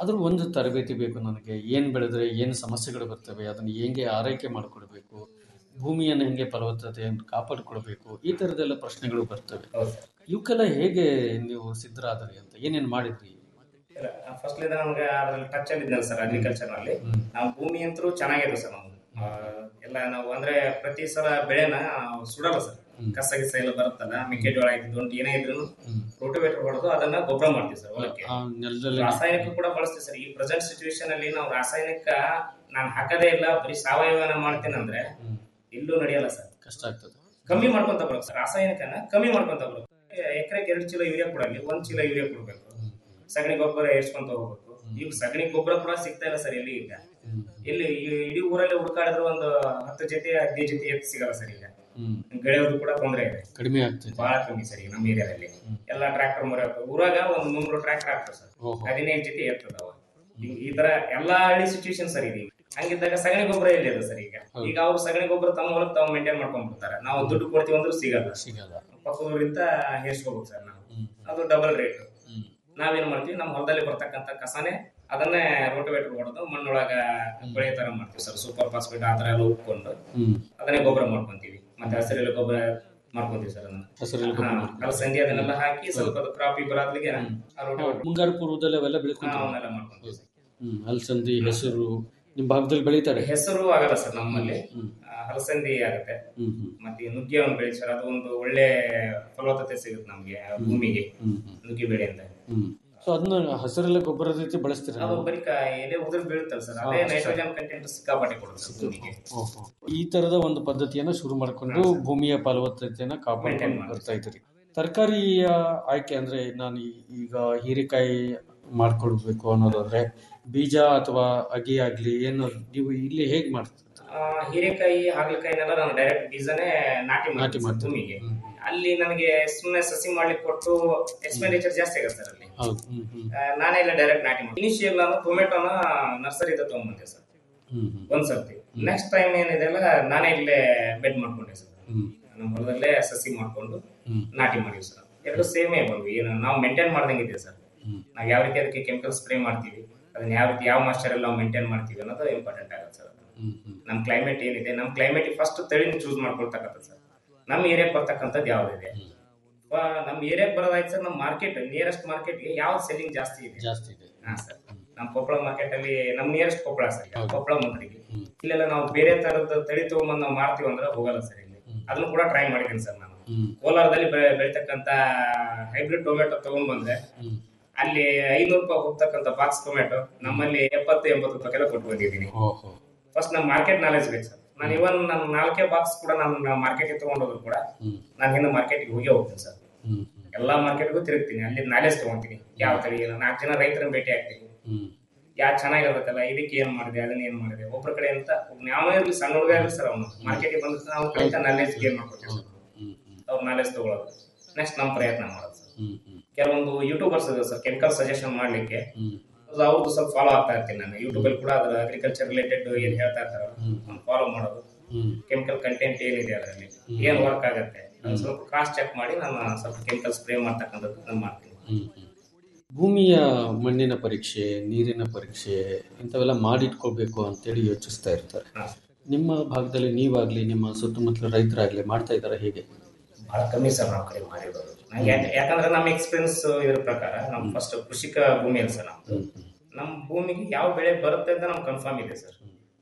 ಅದ್ರ ಒಂದು ತರಬೇತಿ ಬೇಕು ನನಗೆ ಏನು ಬೆಳೆದ್ರೆ ಏನು ಸಮಸ್ಯೆಗಳು ಬರ್ತವೆ ಅದನ್ನು ಹೇಗೆ ಆರೈಕೆ ಮಾಡಿಕೊಡ್ಬೇಕು ಭೂಮಿಯನ್ನು ಹೆಂಗೆ ಫಲವತ್ತತೆಯನ್ನು ಕಾಪಾಡಿಕೊಳ್ಬೇಕು ಈ ಥರದ್ದೆಲ್ಲ ಪ್ರಶ್ನೆಗಳು ಬರ್ತವೆ ಹೌದು ಸರ್ ಇವಕ್ಕೆಲ್ಲ ಹೇಗೆ ನೀವು ಸಿದ್ಧರಾದ್ರಿ ಅಂತ ಏನೇನು ಮಾಡಿದ್ರಿ ಫಸ್ಟ್ ನಮ್ಗೆ ಅದ್ರಲ್ಲಿ ಟಚ್ ಅಲ್ಲಿ ಇದ್ನಲ್ಲ ಸರ್ ಅಗ್ರಿಕಲ್ಚರ್ ನಲ್ಲಿ ನಾವು ಭೂಮಿ ಅಂತೂ ಚೆನ್ನಾಗಿದೆ ಸರ್ ನಾವು ಆ, ಎಲ್ಲ ನಾವು ಅಂದ್ರೆ ಪ್ರತಿ ಸಲ ಬೆಳೆನ ಸುಡಲ್ಲ ಸರ್ ಕಸ ಗಿಸ ಎಲ್ಲ ಬರುತ್ತಲ್ಲ ಮೆಕ್ಕೆಜೋಳ ಆಯ್ತು ದೊಡ್ಡ ಏನೇ ಇದ್ರು ರೋಟಿವೇಟರ್ ಹೊಡೆದು ಅದನ್ನ ಗೊಬ್ಬರ ಮಾಡ್ತೀವಿ ಸರ್ ಹೊಲಕ್ಕೆ ಆ ನೆಲದಲ್ಲಿ ರಾಸಾಯನಿಕ ಕೂಡ ಬಳಸ್ತೀವಿ ಸರ್ ಈ ಪ್ರೆಸೆಂಟ್ ಸಿಚುವೇಶನ್ ಅಲ್ಲಿ ನಾವು ರಾಸಾಯನಿಕ ನಾನು ಹಾಕದೇ ಇಲ್ಲ ಬರೀ ಸಾವಯವನ ಮಾಡ್ತೀನಿ ಅಂದ್ರೆ ಇಲ್ಲೂ ನಡೆಯಲ್ಲ ಸರ್ ಕಷ್ಟ ಆಗ್ತದೆ ಕಮ್ಮಿ ಮಾಡ್ಕೊಂತ ಬರ್ಬೇಕು ಸರ್ ರಾಸಾಯನಿಕನ ಕಮ್ಮಿ ಮಾಡ್ಕೊಂತ ಬರ್ಬೇಕು ಎಕರೆಗೆ ಎರಡು ಚೀಲ ಯೂರಿಯಾ ಕೊಡಲಿ ಒಂದ್ ಚೀಲ ಯೂರಿಯಾ ಕೊಡ್ಬೇಕು ಸಗಣಿ ಗೊಬ್ಬರ ಏರ್ಸ್ಕೊಂತ ಹೋಗ್ಬೇಕು ಈಗ ಸಗಣಿ ಗೊಬ್ಬರ ಕೂಡ ಸಿಗ್ತಾ ಇಲ್ಲ ಸರ್ ಎಲ್ಲಿ ಈಗ ಇಲ್ಲಿ ಈ ಇಡೀ ಊರಲ್ಲಿ ಹುಡುಕಾಡಿದ್ರೆ ಒಂದು ಹತ್ತು ಜೊತೆ ಹದಿನೈದು ಜೊತೆ ಎತ್ತು ಸಿಗಲ್ಲ ಸರ್ ಈಗ ಹ್ಮ್ ಬೆಳೆಯೋದು ಕೂಡ ತೊಂದರೆ ಇದೆ ಕಡಿಮೆ ಆಗ್ತದೆ ಬಹಳ ಕಮ್ಮಿ ಸರ್ ಈಗ ನಮ್ಮ ಏರಿಯಾದಲ್ಲಿ ಎಲ್ಲಾ ಟ್ರ್ಯಾಕ್ಟರ್ ಮೊರೆ ಊರಾಗ ಒಂದು ನೂರು ಟ್ರ್ಯಾಕ್ಟರ್ ಆಗ್ತದೆ ಸರ್ ಓಹೋ ಹದಿನೈದು ಜೊತೆ ಎತ್ತದವ ಈ- ಈ ತರ ಎಲ್ಲಾ ಹಳ್ಳಿ ಸಿಚುವೇಶನ್ ಸರ್ ಈಗ ಹಂಗಿದ್ದಾಗ ಸಗಣಿ ಗೊಬ್ಬರ ಎಲ್ಲಿ ಇದೆ ಸರ್ ಈಗ ಈಗ ಅವ್ರು ಸಗಣಿ ಗೊಬ್ಬರ ತಮ್ಮ ಹೊಲಕ್ಕೆ ತಾವು ಮೇಂಟೈನ್ ಮಾಡ್ಕೊಂಡ್ಬಿಡ್ತಾರೆ ನಾವು ದುಡ್ಡು ಕೊಡ್ತೀವಿ ಅಂದ್ರೂ ಸಿಗಲ್ಲ ಸಿಗಲ್ಲ ಪಕ್ಕದೂರಿಂದ ಹೇರ್ಸ್ಕೋಬೇಕು ಸರ್ ನಾವು ಹ್ಮ್ ಅದು ಡಬಲ್ ರೇಟ್ ಹ್ಮ್ ನಾವೇನ್ ಮಾಡ್ತೀವಿ ನಮ್ಮ ಹೊಲದಲ್ಲಿ ಬರ್ತಕ್ಕಂಥ ಕಸನೇ ಅದನ್ನೇ ರೋಟೋವೇಟರ್ ಹೊಡೆದು ಮಣ್ಣೊಳಗ ಬೆಳೆ ತರ ಮಾಡ್ತೀವಿ ಸರ್ ಸೂಪರ್ ಫಾಸ್ಫೇಟ್ ಆ ತರ ಎಲ್ಲ ಉಪ್ಕೊಂಡು ಹ್ಮ್ ಅದನ್ನೇ ಗೊಬ್ಬರ ಮಾಡ್ಕೊಂತೀವಿ ಮತ್ತೆ ಹಸಿರೆಲ್ಲ ಗೊಬ್ಬರ ಮಾಡ್ಕೊಂತೀವಿ ಸರ್ ಅದನ್ನ ಹಸಿರೆಲೆ ಗೊಬ್ಬರ ಹಾ, ಅಲಸಂದಿ ಅದನ್ನೆಲ್ಲ ಹಾಕಿ ಸ್ವಲ್ಪ ಅದು ಕ್ರಾಪಿ ಬರೋದ್ಲಿಗೆ ಆ ರೋಟೋವೇಟರ್ ಮುಂಗಾರು ಪೂರ್ವದಲ್ಲಿ ಅವೆಲ್ಲ ಬೆಳ್ಕೊಂತ ಅವನ್ನೆಲ್ಲ ಮಾಡ್ಕೊಂತೀವಿ ಸರ್. ಹ್ಮ್ ಅಲಸಂದಿ ಹೆಸರು ನಿಮ್ ಭಾಗದಲ್ಲಿ ಬೆಳೀತಾರೆ ಹೆಸರು ಆಗಲ್ಲ ಸರ್ ನಮ್ಮಲ್ಲಿ ಹ್ಮ್ ಆ, ಹಲಸಂದಿ ಆಗುತ್ತೆ ಹ್ಮ್ ಹ್ಮ್ ಮತ್ತೆ ಈ ನುಗ್ಗೆ ಒಂದು ಬೆಳಿ ಸರ್ ಅದು ಒಂದು ಒಳ್ಳೆ ಫಲವತ್ತತೆ ಸಿಗುತ್ತೆ ನಮ್ಗೆ ಆ ಭೂಮಿಗೆ ಹ್ಮ್ ಹ್ಮ್ ನುಗ್ಗೆ ಬೆಳೆಯಿಂದ ಹ್ಮ್ ಸೊ ಅದನ್ನ ಹಸಿರೆಲೆ ಗೊಬ್ಬರದ ರೀತಿ ಬಳಸ್ತೀರ ಅದು ಬರೀ ಕ- ಎಲೆ ಉದುರು ಬೀಳುತ್ತಲ್ಲ ಸರ್ ಅದೇ ನೈಟ್ರೋಜನ್ ಕಂಟೆಂಟ್ ಸಿಕ್ಕಾಪಟ್ಟೆ ಕೊಡುತ್ತೆ ಸರ್ ಭೂಮಿಗೆ ಓಹೋ ಈ ತರದ ಒಂದು ಪದ್ಧತಿಯನ್ನ ಶುರು ಮಾಡ್ಕೊಂಡು ಭೂಮಿಯ ಫಲವತ್ತತೆಯನ್ನ ಕಾಪಾಡ್ಕೊಂಡು Maintain ಮಾಡಿ. ಬರ್ತಾ ಇದ್ದೀರಿ ತರಕಾರಿಯ ಆಯ್ಕೆ ಅಂದ್ರೆ ನಾನು ಈ- ಈಗ ಹೀರೆಕಾಯಿ ಮಾಡ್ಕೊಳ್ಬೇಕು ಅನ್ನೋದಾದ್ರೆ ಬೀಜ ಅಥವಾ ಅಗಿ ಆಗ್ಲಿ ಏನು ನೀವು ಇಲ್ಲಿ ಹೇಗ್ ಮಾಡ್ತೀರ ಆ, ಹೀರೆಕಾಯಿ ಹಾಗಲಕಾಯಿನೆಲ್ಲ ನಾನು ಡೈರೆಕ್ಟ್ ಬೀಜನೇ ನಾಟಿ ನಾಟಿ ಮಾಡ್ತೀನಿ ಸರ್ ಮಾಡ್ತೀರಿ. ಭೂಮಿಗೆ ಹ್ಮ್. ಅಲ್ಲಿ ನನಗೆ ಸುಮ್ಮನೆ ಸಸಿ ಮಾಡ್ಲಿಕ್ಕೆ ಕೊಟ್ಟು ಎಕ್ಸ್ಪೆಂಡಿಚರ್ ಜಾಸ್ತಿ ಆಗುತ್ತೆ ಸರ್ ಅಲ್ಲಿ ಹೌದು ಹ್ಮ್ ಹ್ಮ್ ಆ, ನಾನೇ ಇಲ್ಲ ಡೈರೆಕ್ಟ್ ನಾಟಿ ಮಾಡಿ ಇನಿಷಿಯಲ್ ನಾನು ಟೊಮೆಟೊನ ನರ್ಸರಿಯಿಂದ ತಗೊಂಡ್ಬಂದೆ ಸರ್ ಹ್ಮ್ ಹ್ಮ್ ಒಂದ್ ಸರ್ತಿ ನೆಕ್ಸ್ಟ್ ಟೈಮ್ ಏನಿದೆ ಅಲ್ಲ ನಾನೇ ಇಲ್ಲೇ ಬೆಡ್ ಮಾಡ್ಕೊಂಡೆ ಸರ್ ಹ್ಮ್ ನಮ್ಮ ಹೊಲದಲ್ಲೇ ಸಸಿ ಮಾಡ್ಕೊಂಡು ಹ್ಮ್. ನಾಟಿ ಮಾಡಿವಿ ಸರ್ ಎರಡು ಸೇಮೇ ಬಂದ್ವಿ ಏನು ನಾವು ಮೇಂಟೈನ್ ಮಾಡ್ದಂಗಿದೆ ಸರ್ ಹ್ಮ್. ನಾವು ಯಾವ ರೀತಿ ಅದಕ್ಕೆ ಕೆಮಿಕಲ್ ಸ್ಪ್ರೇ ಮಾಡ್ತೀವಿ ಅದನ್ನ ಯಾವ ರೀತಿ ಯಾವ ಮಾಸ್ಟರ್ ನಾವು ಮೇಂಟೈನ್ ಮಾಡ್ತೀವಿ ಅನ್ನೋದು ಇಂಪಾರ್ಟೆಂಟ್ ಆಗುತ್ತೆ ಸರ್ ಹ್ಮ್ ಹ್ಮ್ ನಮ್ಮ ಕ್ಲೈಮೇಟ್ ಏನಿದೆ ನಮ್ಮ ಕ್ಲೈಮೇಟ್ ಫಸ್ಟ್ ತಳಿನ ಚೂಸ್ ಮಾಡ್ಕೊಳ್ತಕ್ಕಂಥ ಸರ್ ನಮ್ಮ ಏರಿಯಾಕ್ಕೆ ಬರ್ತಕ್ಕಂಥದ್ದು ಯಾವ್ದಿದೆ ಅಥವಾ ನಮ್ಮ ಏರಿಯಾಕ್ಕೆ ಬರೋದಾಯ್ತು ಸರ್ ನಮ್ಮ ಮಾರ್ಕೆಟ್ ನಿಯರೆಸ್ಟ್ ಮಾರ್ಕೆಟ್ಗೆ ಯಾವ ಸೆಲ್ಲಿಂಗ್ ಜಾಸ್ತಿ ಇದೆ ಜಾಸ್ತಿ ಇದೆ ಹಾ ಸರ್ ನಮ್ಮ ಕೊಪ್ಪಳ ಮಾರ್ಕೆಟ್ ಅಲ್ಲಿ ನಮ್ಮ ನಿಯರೆಸ್ಟ್ ಕೊಪ್ಪಳ ಸರ್ ಈಗ. ಹೌದು. ಕೊಪ್ಪಳ ಮಂತ್ರಿಗೆ ಹ್ಮ್. ಇಲ್ಲೆಲ್ಲ ನಾವು ಬೇರೆ ತರದ ತಳಿ ತಗೊಂಬಂದು ನಾವು ಮಾರ್ತೀವಿ ಅಂದ್ರೆ ಹೋಗಲ್ಲ ಸರ್ ಇಲ್ಲಿ ಅದನ್ನು ಕೂಡ ಟ್ರೈ ಮಾಡಿದ್ದೀನಿ ಸರ್ ನಾನು ಹ್ಮ್ ಕೋಲಾರದಲ್ಲಿ ಬೆಳೆ- ಬೆಳಿತಕ್ಕಂತ ಹೈಬ್ರಿಡ್ ಟೊಮೆಟೊ ತಗೊಂಡ್ಬಂದ್ರೆ ಹ್ಮ್ ಅಲ್ಲಿ ಐನೂರು ರೂಪಾಯಿ ಹೋಗ್ತಕ್ಕಂತ ಬಾಕ್ಸ್ ಟೊಮೆಟೊ ನಮ್ಮಲ್ಲಿ ಎಪ್ಪತ್ತು ಎಂಬತ್ತು ರೂಪಾಯಿಗೆಲ್ಲ ಕೊಟ್ಟು ಬಂದಿದ್ದೀನಿ ಓಹೋ ಫಸ್ಟ್ ನಮ್ಮ ಮಾರ್ಕೆಟ್ ನಾಲೆಜ್ ಬೇಕು ಸರ್ ನಾನು ಇವನ್ ನನ್ನ ನಾಲ್ಕೇ ಬಾಕ್ಸ್ ಕೂಡ ನಾನು ಮಾರ್ಕೆಟ್ಗೆ ತಗೊಂಡೋದ್ರು ಕೂಡ ಹ್ಮ್ ನಾನು ಹಿಂದೆ ಮಾರ್ಕೆಟ್ಗೆ ಹೋಗಿ ಹೋಗ್ತೀನಿ ಸರ್ ಹ್ಮ್ ಹ್ಮ್ ಎಲ್ಲಾ ಮಾರ್ಕೆಟ್ಗೂ ತಿರುಗ್ತೀನಿ ಅಲ್ಲಿ ನಾಲೆಜ್ ತಗೊಂತೀನಿ ಯಾವ ತಳಿ ಏನು ನಾಲ್ಕು ಜನ ರೈತರನ್ನ ಭೇಟಿ ಆಗ್ತೀನಿ ಹ್ಮ್ ಯಾಕೆ ಚೆನ್ನಾಗಿರ್ತೈತಲ್ಲ ಇದಕ್ಕೆ ಏನ್ ಮಾಡಿದೆ ಅದನ್ನ ಏನ್ ಮಾಡಿದೆ ಒಬ್ಬರ ಕಡೆ ಅಂತ ನಾವೇ ಇರ್ಲಿ ಸಣ್ಣ ಹುಡುಗ ಇರ್ಲಿ ಸರ್ ಅವನು ಮಾರ್ಕೆಟಿಗೆ ಬಂದ್ರೆ ನಾವು ಕಲಿತ ನಾಲೆಜ್ ಗೇನ್ ಮಾಡ್ಕೊತೀವಿ ಸರ್ ಹ್ಮ್ ಹ್ಮ್ ಅವ್ರ ನಾಲೆಜ್ ತಗೊಳ್ಳೋದು ನೆಕ್ಸ್ಟ್ ನಮ್ಮ ಪ್ರಯತ್ನ ಮಾಡೋದು ಸರ್ ಹ್ಮ್ ಹ್ಮ್ ಕೆಲವೊಂದು ಯೂಟ್ಯೂಬರ್ಸ್ ಇದೆ ಸರ್ ಕೆಮಿಕಲ್ ಸಜೆಷನ್ ಮಾಡ್ಲಿಕ್ಕೆ ಹ್ಮ್ ಅದು ಅವ್ರದ್ದು ಸ್ವಲ್ಪ ಫಾಲೋ ಆಗ್ತಾ ಇರ್ತೀನಿ ನಾನು ಯೂಟ್ಯೂಬ್ ಅಲ್ಲಿ ಕೂಡ ಅದ್ರ ಅಗ್ರಿಕಲ್ಚರ್ ರಿಲೇಟೆಡ್ ಏನ್ ಹೇಳ್ತಾ ಇರ್ತಾರಲ್ಲ ಫಾಲೋ ಮಾಡೋದು ಹ್ಮ್ ಕೆಮಿಕಲ್ ಕಂಟೆಂಟ್ ಏನಿದೆ ಅದರಲ್ಲಿ ಏನ್ ವರ್ಕ್ ಆಗುತ್ತೆ ಅದನ್ನ ಸ್ವಲ್ಪ ಕ್ರಾಸ್ ಚೆಕ್ ಮಾಡಿ ನಾನು ಸ್ವಲ್ಪ ಕೆಮಿಕಲ್ ಸ್ಪ್ರೇ ಮಾಡ್ತಕ್ಕಂಥದ್ದು ನಾನು ಮಾಡ್ತೀನಿ ಹ್ಮ್ ಹ್ಮ್. ಭೂಮಿಯ ಮಣ್ಣಿನ ಪರೀಕ್ಷೆ ನೀರಿನ ಪರೀಕ್ಷೆ ಇಂಥವೆಲ್ಲ ಮಾಡಿಟ್ಕೋಬೇಕು ಅಂತೇಳಿ ಯೋಚಿಸ್ತಾ ಇರ್ತಾರೆ ಹಾ. ನಿಮ್ಮ ಭಾಗದಲ್ಲಿ ನೀವಾಗ್ಲಿ ನಿಮ್ಮ ಸುತ್ತಮುತ್ತಲ ರೈತರಾಗ್ಲಿ ಮಾಡ್ತಾ ಇದ್ದಾರೆ ಹೇಗೆ ಬಹಳ ಕಮ್ಮಿ ಸರ್ ನಾವು ಕಡೆ ಮಾಡಿರೋದು ನಂಗೆ ಯಾಕೆ- ಯಾಕಂದ್ರೆ ನಮ್ಮ ಎಕ್ಸ್ಪೀರಿಯನ್ಸ್ ಇದ್ರ ಪ್ರಕಾರ ನಮ್ಮ ಫಸ್ಟ್ ಕೃಷಿಕ ಭೂಮಿ ಅಲ್ಲ ಸರ್ ನಮ್ದು ನಮ್ಮ ಭೂಮಿಗೆ ಯಾವ ಬೆಳೆ ಬರುತ್ತೆ ಅಂತ ನಮ್ಗೆ ಕನ್ಫರ್ಮ್ ಇದೆ ಸರ್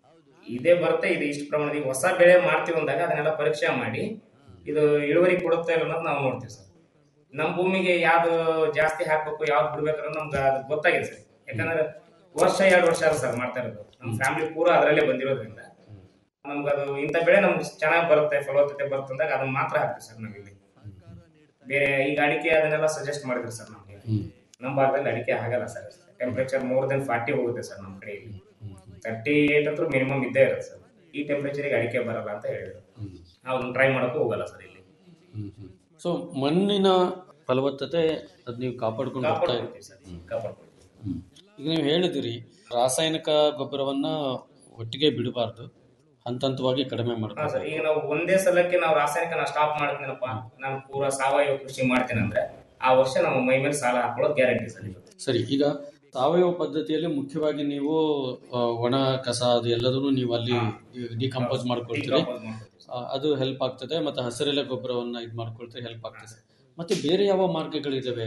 ಇದೇ ಬರುತ್ತೆ ಇದು ಇಷ್ಟು ಪ್ರಮಾಣದ ಈಗ ಹೊಸ ಬೆಳೆ ಮಾಡ್ತೀವಿ ಅಂದಾಗ ಅದನ್ನೆಲ್ಲ ಪರೀಕ್ಷೆ ಮಾಡಿ ಇದು ಇಳುವರಿ ಕೊಡುತ್ತೆ ಇಲ್ಲ ಅನ್ನೋದು ನಾವು ನೋಡ್ತೀವಿ ಸರ್ ನಮ್ಮ ಭೂಮಿಗೆ ಯಾವ್ದು ಜಾಸ್ತಿ ಹಾಕ್ಬೇಕು ಯಾವ್ದು ಬಿಡ್ಬೇಕು ಅನ್ನೋದು ನಮ್ಗೆ ಅದು ಗೊತ್ತಾಗಿದೆ ಸರ್ ಯಾಕಂದ್ರೆ ವರ್ಷ ಎರಡು ವರ್ಷ ಆದ ಸರ್ ಮಾಡ್ತಾ ಇರೋದು ನಮ್ಮ ಫ್ಯಾಮಿಲಿ ಪೂರ ಅದರಲ್ಲೇ ಬಂದಿರೋದ್ರಿಂದ ನಮ್ಗೆ ಅದು ಇಂಥ ಬೆಳೆ ನಮ್ಗೆ ಚೆನ್ನಾಗಿ ಬರುತ್ತೆ ಫಲವತ್ತತೆ ಬರುತ್ತೆ ಅಂದಾಗ ಅದನ್ನ ಮಾತ್ರ ಹಾಕ್ತೀವಿ ಸರ್ ನಾವಿಲ್ಲಿ ಬೇರೆ ಈಗ ಅಡಿಕೆ ಅದನ್ನೆಲ್ಲ ಸಜೆಸ್ಟ್ ಮಾಡಿದ್ರು ಸರ್ ನಮಗೆ ಹ್ಮ್ ನಮ್ಮ ಭಾಗದಲ್ಲಿ ಅಡಿಕೆ ಆಗಲ್ಲ sir temperature more than forty ಹೋಗುತ್ತೆ ಸರ್ ನಮ್ಮ ಕಡೆ ಇಲ್ಲಿ ತರ್ಟಿ ಏಟ್ ಅಂತೂ ಮಿನಿಮಮ್ ಇದ್ದೇ ಇರುತ್ತೆ ಸರ್ ಈ ಟೆಂಪರೇಚರಿಗೆ ಅಡಿಕೆ ಬರಲ್ಲ ಅಂತ ಹೇಳಿದ್ರು ಹ್ಮ್ ನಾವು ಟ್ರೈ ಮಾಡೋಕ್ಕೂ ಹೋಗಲ್ಲ ಸರ್ ಇಲ್ಲಿ ಹ್ಮ್ ಹ್ಮ್ ಸೊ ಮಣ್ಣಿನ ಫಲವತ್ತತೆ ಅದು ನೀವು ಕಾಪಾಡ್ಕೊಂಡು ಬರ್ತಾ ಇದ್ದೀರಿ ಕಾಪಾಡ್ಕೊಳ್ತೀವಿ ಸರ್ ಕಾಪಾಡ್ಕೊಳ್ತೀವಿ ಹ್ಮ್. ಈಗ ನೀವು ಹೇಳಿದಿರಿ ರಾಸಾಯನಿಕ ಗೊಬ್ಬರವನ್ನ ಒಟ್ಟಿಗೆ ಬಿಡಬಾರ್ದು ಹಂತ ಹಂತವಾಗಿ ಕಡಿಮೆ ಹಾ ಮಾಡ್ತಾರೆ ಸರ್ ಈಗ ನಾವು ಒಂದೇ ಸಲಕ್ಕೆ ನಾವು ರಾಸಾಯನಿಕ ನಾ ಸ್ಟಾಪ್ ಮಾಡ್ತೀನಪ್ಪ ನಾನು ಪೂರ ಸಾವಯವ ಕೃಷಿ ಮಾಡ್ತೀನಿ ಅಂದ್ರೆ ಆ ವರ್ಷ ನಮ್ಮ ಮೈ ಮೇಲೆ ಸಾಲ ಹಾಕೊಳ್ಳೋದು ಗ್ಯಾರಂಟಿ ಸರ್ ಇದು ಸರಿ ಈಗ ಸಾವಯವ ಪದ್ಧತಿಯಲ್ಲಿ ಮುಖ್ಯವಾಗಿ ನೀವು ಆ, ಒಣ ಕಸ ಅದು ಎಲ್ಲದನ್ನು ನೀವು ಅಲ್ಲಿ ಡಿಕಂಪೋಸ್ ಮಾಡ್ಕೊಳ್ತೀರಿ Decompose ಮಾಡ್ಕೊಳ್ತೀವಿ ಸರ್. ಆ, ಅದು ಹೆಲ್ಪ್ ಆಗ್ತದೆ ಮತ್ತು ಹಸಿರೆಲೆ ಗೊಬ್ಬರವನ್ನ ಇದು ಮಾಡ್ಕೊಳ್ತೀರಿ ಹೆಲ್ಪ್ ಆಗ್ತದೆ ಮತ್ತೆ ಬೇರೆ ಯಾವ ಮಾರ್ಗಗಳಿದಾವೆ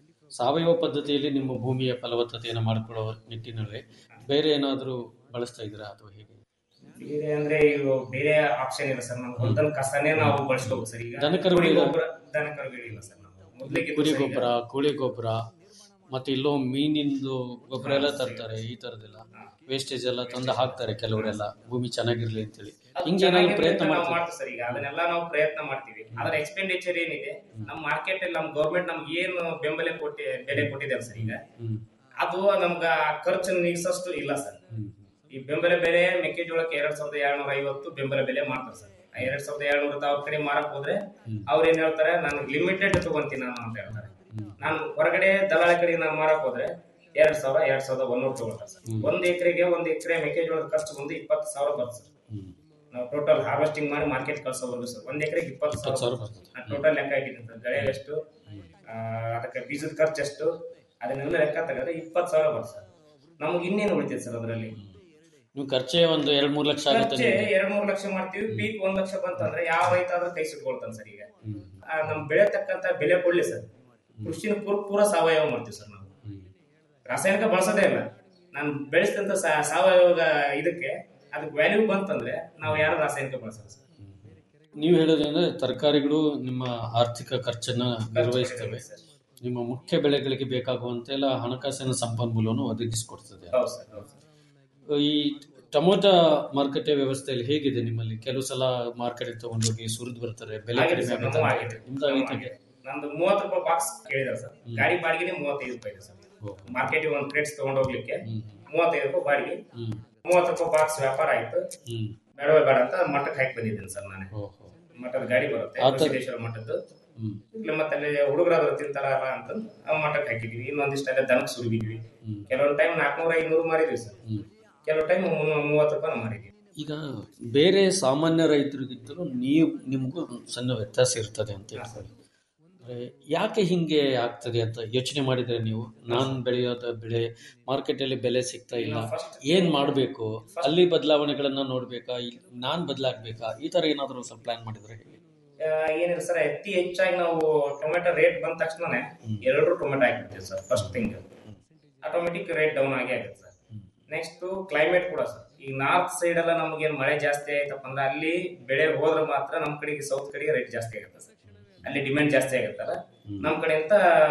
ಸಾವಯವ ಪದ್ಧತಿಯಲ್ಲಿ ನಿಮ್ಮ ಭೂಮಿಯ ಫಲವತ್ತತೆಯನ್ನು ಮಾಡ್ಕೊಳ್ಳೋ ನಿಟ್ಟಿನಲ್ಲಿ ಬೇರೆ ಏನಾದರೂ ಬಳಸ್ತಾ ಇದ್ದೀರಾ ಅಥವಾ ಹೇಗೆ ಬೇರೆ ಅಂದ್ರೆ ಈಗ ಬೇರೆ ಆಪ್ಷನ್ ಇಲ್ಲ ಸರ್ ನಮ್ಗೆ ಹೊಲದಲ್ಲಿ ಕಸನೇ ನಾವು ಬಳಸ್ಕೋಬೇಕು ಸರ್ ಈಗ ದನಕರುಗಳು ಕುರಿ ಇಲ್ಲ? ಗೊಬ್ಬರ ದನಕರುಗಳಿಲ್ಲ ಸರ್ ನಾವು ಮೊದ್ಲಿಗೆ ಕುರಿ ಸರ್ ಈಗ- ಗೊಬ್ಬರ ಕೋಳಿ ಗೊಬ್ಬರ ಮತ್ತೆ ಇಲ್ಲೋ ಮೀನಿಂದು ಗೊಬ್ಬರ ಎಲ್ಲ ತರ್ತಾರೆ ಈ ತರದೆಲ್ಲ ವೇಸ್ಟೇಜ್ ಎಲ್ಲ ತಂದು ಹಾಕ್ತಾರೆ ಕೆಲವರೆಲ್ಲ ಭೂಮಿ ಚೆನ್ನಾಗಿರ್ಲಿ ಅಂತೇಳಿ ಅದು ಹಿಂಗೆ ಏನಾದ್ರು ಚೆನ್ನಾಗಿರುತ್ತೆ ಪ್ರಯತ್ನ ನಾವು ಮಾಡ್ತಾರೆ ಮಾಡ್ತೀವಿ ಸರ್ ಈಗ ಅದನ್ನೆಲ್ಲ ನಾವು ಪ್ರಯತ್ನ ಮಾಡ್ತೀವಿ ಆದ್ರೆ ಎಕ್ಸ್ಪೆಂಡಿಚರ್ ಏನಿದೆ ನಮ್ಮ ಮಾರ್ಕೆಟ್ ಅಲ್ಲಿ ನಮ್ಮ ಗೌರ್ಮೆಂಟ್ ನಮ್ಗೆ ಏನು ಬೆಂಬಲ ಕೊಟ್ಟಿ ಬೆಲೆ ಕೊಟ್ಟಿದೆ ಸರ್ ಈಗ ಹ್ಮ್ ಅದು ನಮ್ಗ ಆ ಖರ್ಚನ್ನು ನೀಗಿಸಷ್ಟು ಇಲ್ಲ ಸರ್ ಹ್ಮ್ ಈ ಬೆಂಬಲ ಬೆಲೆ ಮೆಕ್ಕೆಜೋಳಕ್ಕೆ ಎರಡ್ ಸಾವಿರದ ಏಳ್ನೂರ ಐವತ್ತು ಬೆಂಬಲ ಬೆಲೆ ಮಾಡ್ತಾರೆ ಸರ್ ಆ ಎರಡ್ ಸಾವಿರದ ಏಳ್ನೂರ ಅವ್ರ ಕಡೆ ಮಾರಕ್ ಹೋದ್ರೆ ಅವ್ರ ಏನ್ ಹೇಳ್ತಾರೆ ನಾನು ಲಿಮಿಟೆಡ್ ತಗೊಂತೀನಿ ನಾನು ಅಂತ ಹೇಳ್ತಾರೆ ನಾನು ಹೊರಗಡೆ ದಲಾಳಿ ಕಡೆಗೆ ನಾನು ಮಾರಕ್ ಹೋದ್ರೆ ಎರಡ್ ಸಾವಿರ ಎರಡ್ ಸಾವಿರದ ಒಂದೂರು ತಗೊಳ್ತಾರೆ ಸರ್ ಒಂದ್ ಎಕರೆಗೆ ಒಂದ್ ಎಕರೆ ಮೆಕ್ಕೆಜೋಳದ ಖರ್ಚು ಬಂದು ಇಪ್ಪತ್ತು ಸಾವಿರ ಬರುತ್ತೆ ಸರ್ ಹ್ಮ್ ನಾವು ಟೋಟಲ್ ಹಾರ್ವೆಸ್ಟಿಂಗ್ ಮಾಡಿ ಮಾರ್ಕೆಟ್ ಕಳ್ಸೋವರೆಗೂ ಸರ್ ಒಂದ್ ಎಕರೆಗೆ ಇಪ್ಪತ್ತು ಇಪ್ಪತ್ತು ಸಾವಿರ ಸಾವಿರ ಬರ್ತದೆ ಟೋಟಲ್ ಲೆಕ್ಕ ಹಾಕಿದ್ದೀನಿ ಸರ್ ಗಳೆ ಎಷ್ಟು ಆ, ಅದಕ್ಕೆ ಬೀಜದ ಖರ್ಚು ಎಷ್ಟು ಅದನ್ನೆಲ್ಲ ಲೆಕ್ಕ ತೆಗೆದ್ರೆ ಇಪ್ಪತ್ತು ಸಾವಿರ ಬರುತ್ತೆ ಸರ್ ನಮ್ಗೆ ಇನ್ನೇನು ಉಳಿತೈತೆ ಸರ್ ಅದರಲ್ಲಿ ನೀವು ಖರ್ಚೇ ಒಂದು ಎರಡ್ ಮೂರು ಲಕ್ಷ ಆಗುತ್ತೆ ಖರ್ಚೆ ನಿಮ್ಗೆ. ಎರಡ್ ಮೂರ್ ಲಕ್ಷ ಮಾಡ್ತೀವಿ ಪೀಕ್ ಒಂದ್ ಲಕ್ಷ ಬಂತಂದ್ರೆ ಯಾವ ರೈತ ಆದ್ರೂ ಕೈ ಸುಟ್ಕೊಳ್ತಾನೆ ಸರ್ ಈಗ ಹ್ಮ್. ಆ, ನಮ್ ಬೆಳೆ ತಕ್ಕಂತ ಬೆಲೆ ಕೊಡ್ಲಿ ಸರ್ ಕೃಷಿನ ಪೂರ ಪೂರ ಸಾವಯವ ಮಾಡ್ತೀವಿ ಸರ್ ನಾವು ಹ್ಮ್. ರಾಸಾಯನಿಕ ಬಳಸೋದೇ ಇಲ್ಲ ನಾನು ಬೆಳೆಸಿದಂತ ಸಾ- ಸಾವಯವ ಇದಕ್ಕೆ ಅದಕ್ಕೆ ವ್ಯಾಲ್ಯೂ ಬಂತಂದ್ರೆ ನಾವು ಯಾರು ರಾಸಾಯನಿಕ ಬಳಸಲ್ಲ ಸರ್ ನೀವು ಹೇಳೋದಂದ್ರೆ ತರಕಾರಿಗಳು ನಿಮ್ಮ ಆರ್ಥಿಕ ಖರ್ಚನ್ನ ನಿರ್ವಹಿಸ್ತವೆ ಸರ್. ನಿಮ್ಮ ಮುಖ್ಯ ಬೆಳೆಗಳಿಗೆ ಬೇಕಾಗುವಂತೆಲ್ಲ ಹಣಕಾಸಿನ ಸಂಪನ್ಮೂಲವನ್ನು ಒದಗಿಸಿಕೊಡ್ತದೆ ಹೌದು ಸರ್ ಹೌದು ಸರ್ ಈ ಟೊಮೊಟೊ ಮಾರುಕಟ್ಟೆ ವ್ಯವಸ್ಥೆಯಲ್ಲಿ ಹೇಗಿದೆ ನಿಮ್ಮಲ್ಲಿ ಕೆಲವು ಸಲ ಮಾರ್ಕೆಟ್ ತಗೊಂಡೋಗಿ ಸುರಿದು ಬರ್ತಾರೆ ಬೆಲೆ ಆಗಿದೆ ಕಡಿಮೆ ಸರ್, ಆಗುತ್ತೆ ನಮ್ಮೂ ಅಂತ. ಆಗಿದೆ. ನಿಮ್ದು ಆಗೈತೆ ಹೇಗೆ? ನಂದು ಮೂವತ್ತು ರೂಪಾಯಿ ಬಾಕ್ಸ್ ಕೇಳಿದಾರೆ ಸರ್ ಗಾಡಿ ಬಾಡಿಗೆನೆ ಮೂವತ್ತೈದು ರೂಪಾಯಿ ಇದೆ ಸರ್ ಓ. ಮಾರ್ಕೆಟಿಗೆ ಒಂದು ಕ್ರೇಟ್ಸ್ ತಗೊಂಡು ಹೋಗ್ಲಿಕ್ಕೆ ಹ್ಮ್ ಮೂವತ್ತೈದು ರೂಪಾಯಿ ಬಾಡಿಗೆ ಹ್ಮ್ ಮೂವತ್ತು ರೂಪಾಯಿ ಬಾಕ್ಸ್ ವ್ಯಾಪಾರ ಆಯ್ತು ಹ್ಮ್ ಬೇಡವೇ ಬೇಡ ಅಂತ ಮಠಕ್ಕೆ ಹಾಕಿ ಬಂದಿದ್ದೀನಿ ಸರ್ ನಾನು ಓಹೋ ಮಠದ ಗಾಡಿ ಬರುತ್ತೆ ಆ ಥರ- ಸಿದ್ದೇಶ್ವರ ಮಠದ್ದು ಹ್ಮ್ ಇಲ್ಲ ಮತ್ತೆ ಅಲ್ಲಿ ಹುಡುಗರಾದ್ರು ತಿಂತಾರಲ್ಲ ಅಂತ ಆ ಮಠಕ್ಕೆ ಹಾಕಿದ್ವಿ ಇನ್ನೊಂದಿಷ್ಟು ಅಲ್ಲೇ ದನಕ್ಕೆ ಸುರಿದಿದ್ವಿ ಹ್ಮ್. ಕೆಲವೊಂದು ಟೈಮ್ ನಾಲ್ಕನೂರ ಐನೂರು ಮಾರಿದ್ವಿ ಸರ್ ಹ್ಮ್ ಕೆಲವು ಟೈಮ್ ಮೂವತ್ತು ರೂಪಾಯಿ ಮಾರಿದ್ವಿ ಈಗ ಬೇರೆ ಸಾಮಾನ್ಯ ರೈತರಿಗಿಂತಲೂ ನೀವು ನಿಮಗೂ ಸಣ್ಣ ವ್ಯತ್ಯಾಸ ಇರ್ತದೆ ಅಂತ ಹೇಳ್ತಾರೆ ಅಂದ್ರೆ ಯಾಕೆ ಹಿಂಗೆ ಆಗ್ತದೆ ಅಂತ ಯೋಚನೆ ಮಾಡಿದ್ರೆ ನೀವು ನಾನು ಬೆಳೆಯೋದ ಬೆಳೆ ಮಾರ್ಕೆಟಲ್ಲಿ ಬೆಲೆ ಸಿಗ್ತಾ ಇಲ್ಲ ಏನ್ ಮಾಡಬೇಕು ಅಲ್ಲಿ ಬದಲಾವಣೆಗಳನ್ನ ನೋಡ್ಬೇಕಾ ನಾನು ಬದಲಾಗಬೇಕಾ ಈ ತರ ಏನಾದರೂ ಸ್ವಲ್ಪ ಪ್ಲಾನ್ ಮಾಡಿದ್ರೆ ಹೇಗೆ ಆ, ಏನಿಲ್ಲ ಸರ್ ಅತಿ ಹೆಚ್ಚಾಗಿ ನಾವು ಟೊಮೆಟೊ ರೇಟ್ ಬಂದ ತಕ್ಷಣನೇ ಎರಡು ಟೊಮೆಟೊ ಹಾಕಿರ್ತೀವಿ sir first thing automatic rate down ಆಗಿ ಆಗುತ್ತೆ ಸರ್ ನೆಕ್ಸ್ಟ್ ಕ್ಲೈಮೇಟ್ ಕೂಡ ಸರ್ ಈಗ ನಾರ್ತ್ ಸೈಡ್ ಎಲ್ಲ ನಮ್ಗೆ ಮಳೆ ಜಾಸ್ತಿ ಆಯ್ತಪ್ಪ ಅಂದ್ರೆ ಅಲ್ಲಿ ಬೆಳೆ ಹೋದ್ರೆ ಮಾತ್ರ ನಮ್ ಕಡೆಗೆ ಸೌತ್ ಕಡೆಗೆ ರೇಟ್ ಜಾಸ್ತಿ ಆಗುತ್ತೆ ಸರ್ ಅಲ್ಲಿ ಡಿಮ್ಯಾಂಡ್ ಜಾಸ್ತಿ ಆಗುತ್ತಲ್ಲ ನಮ್ ಕಡೆಯಿಂದ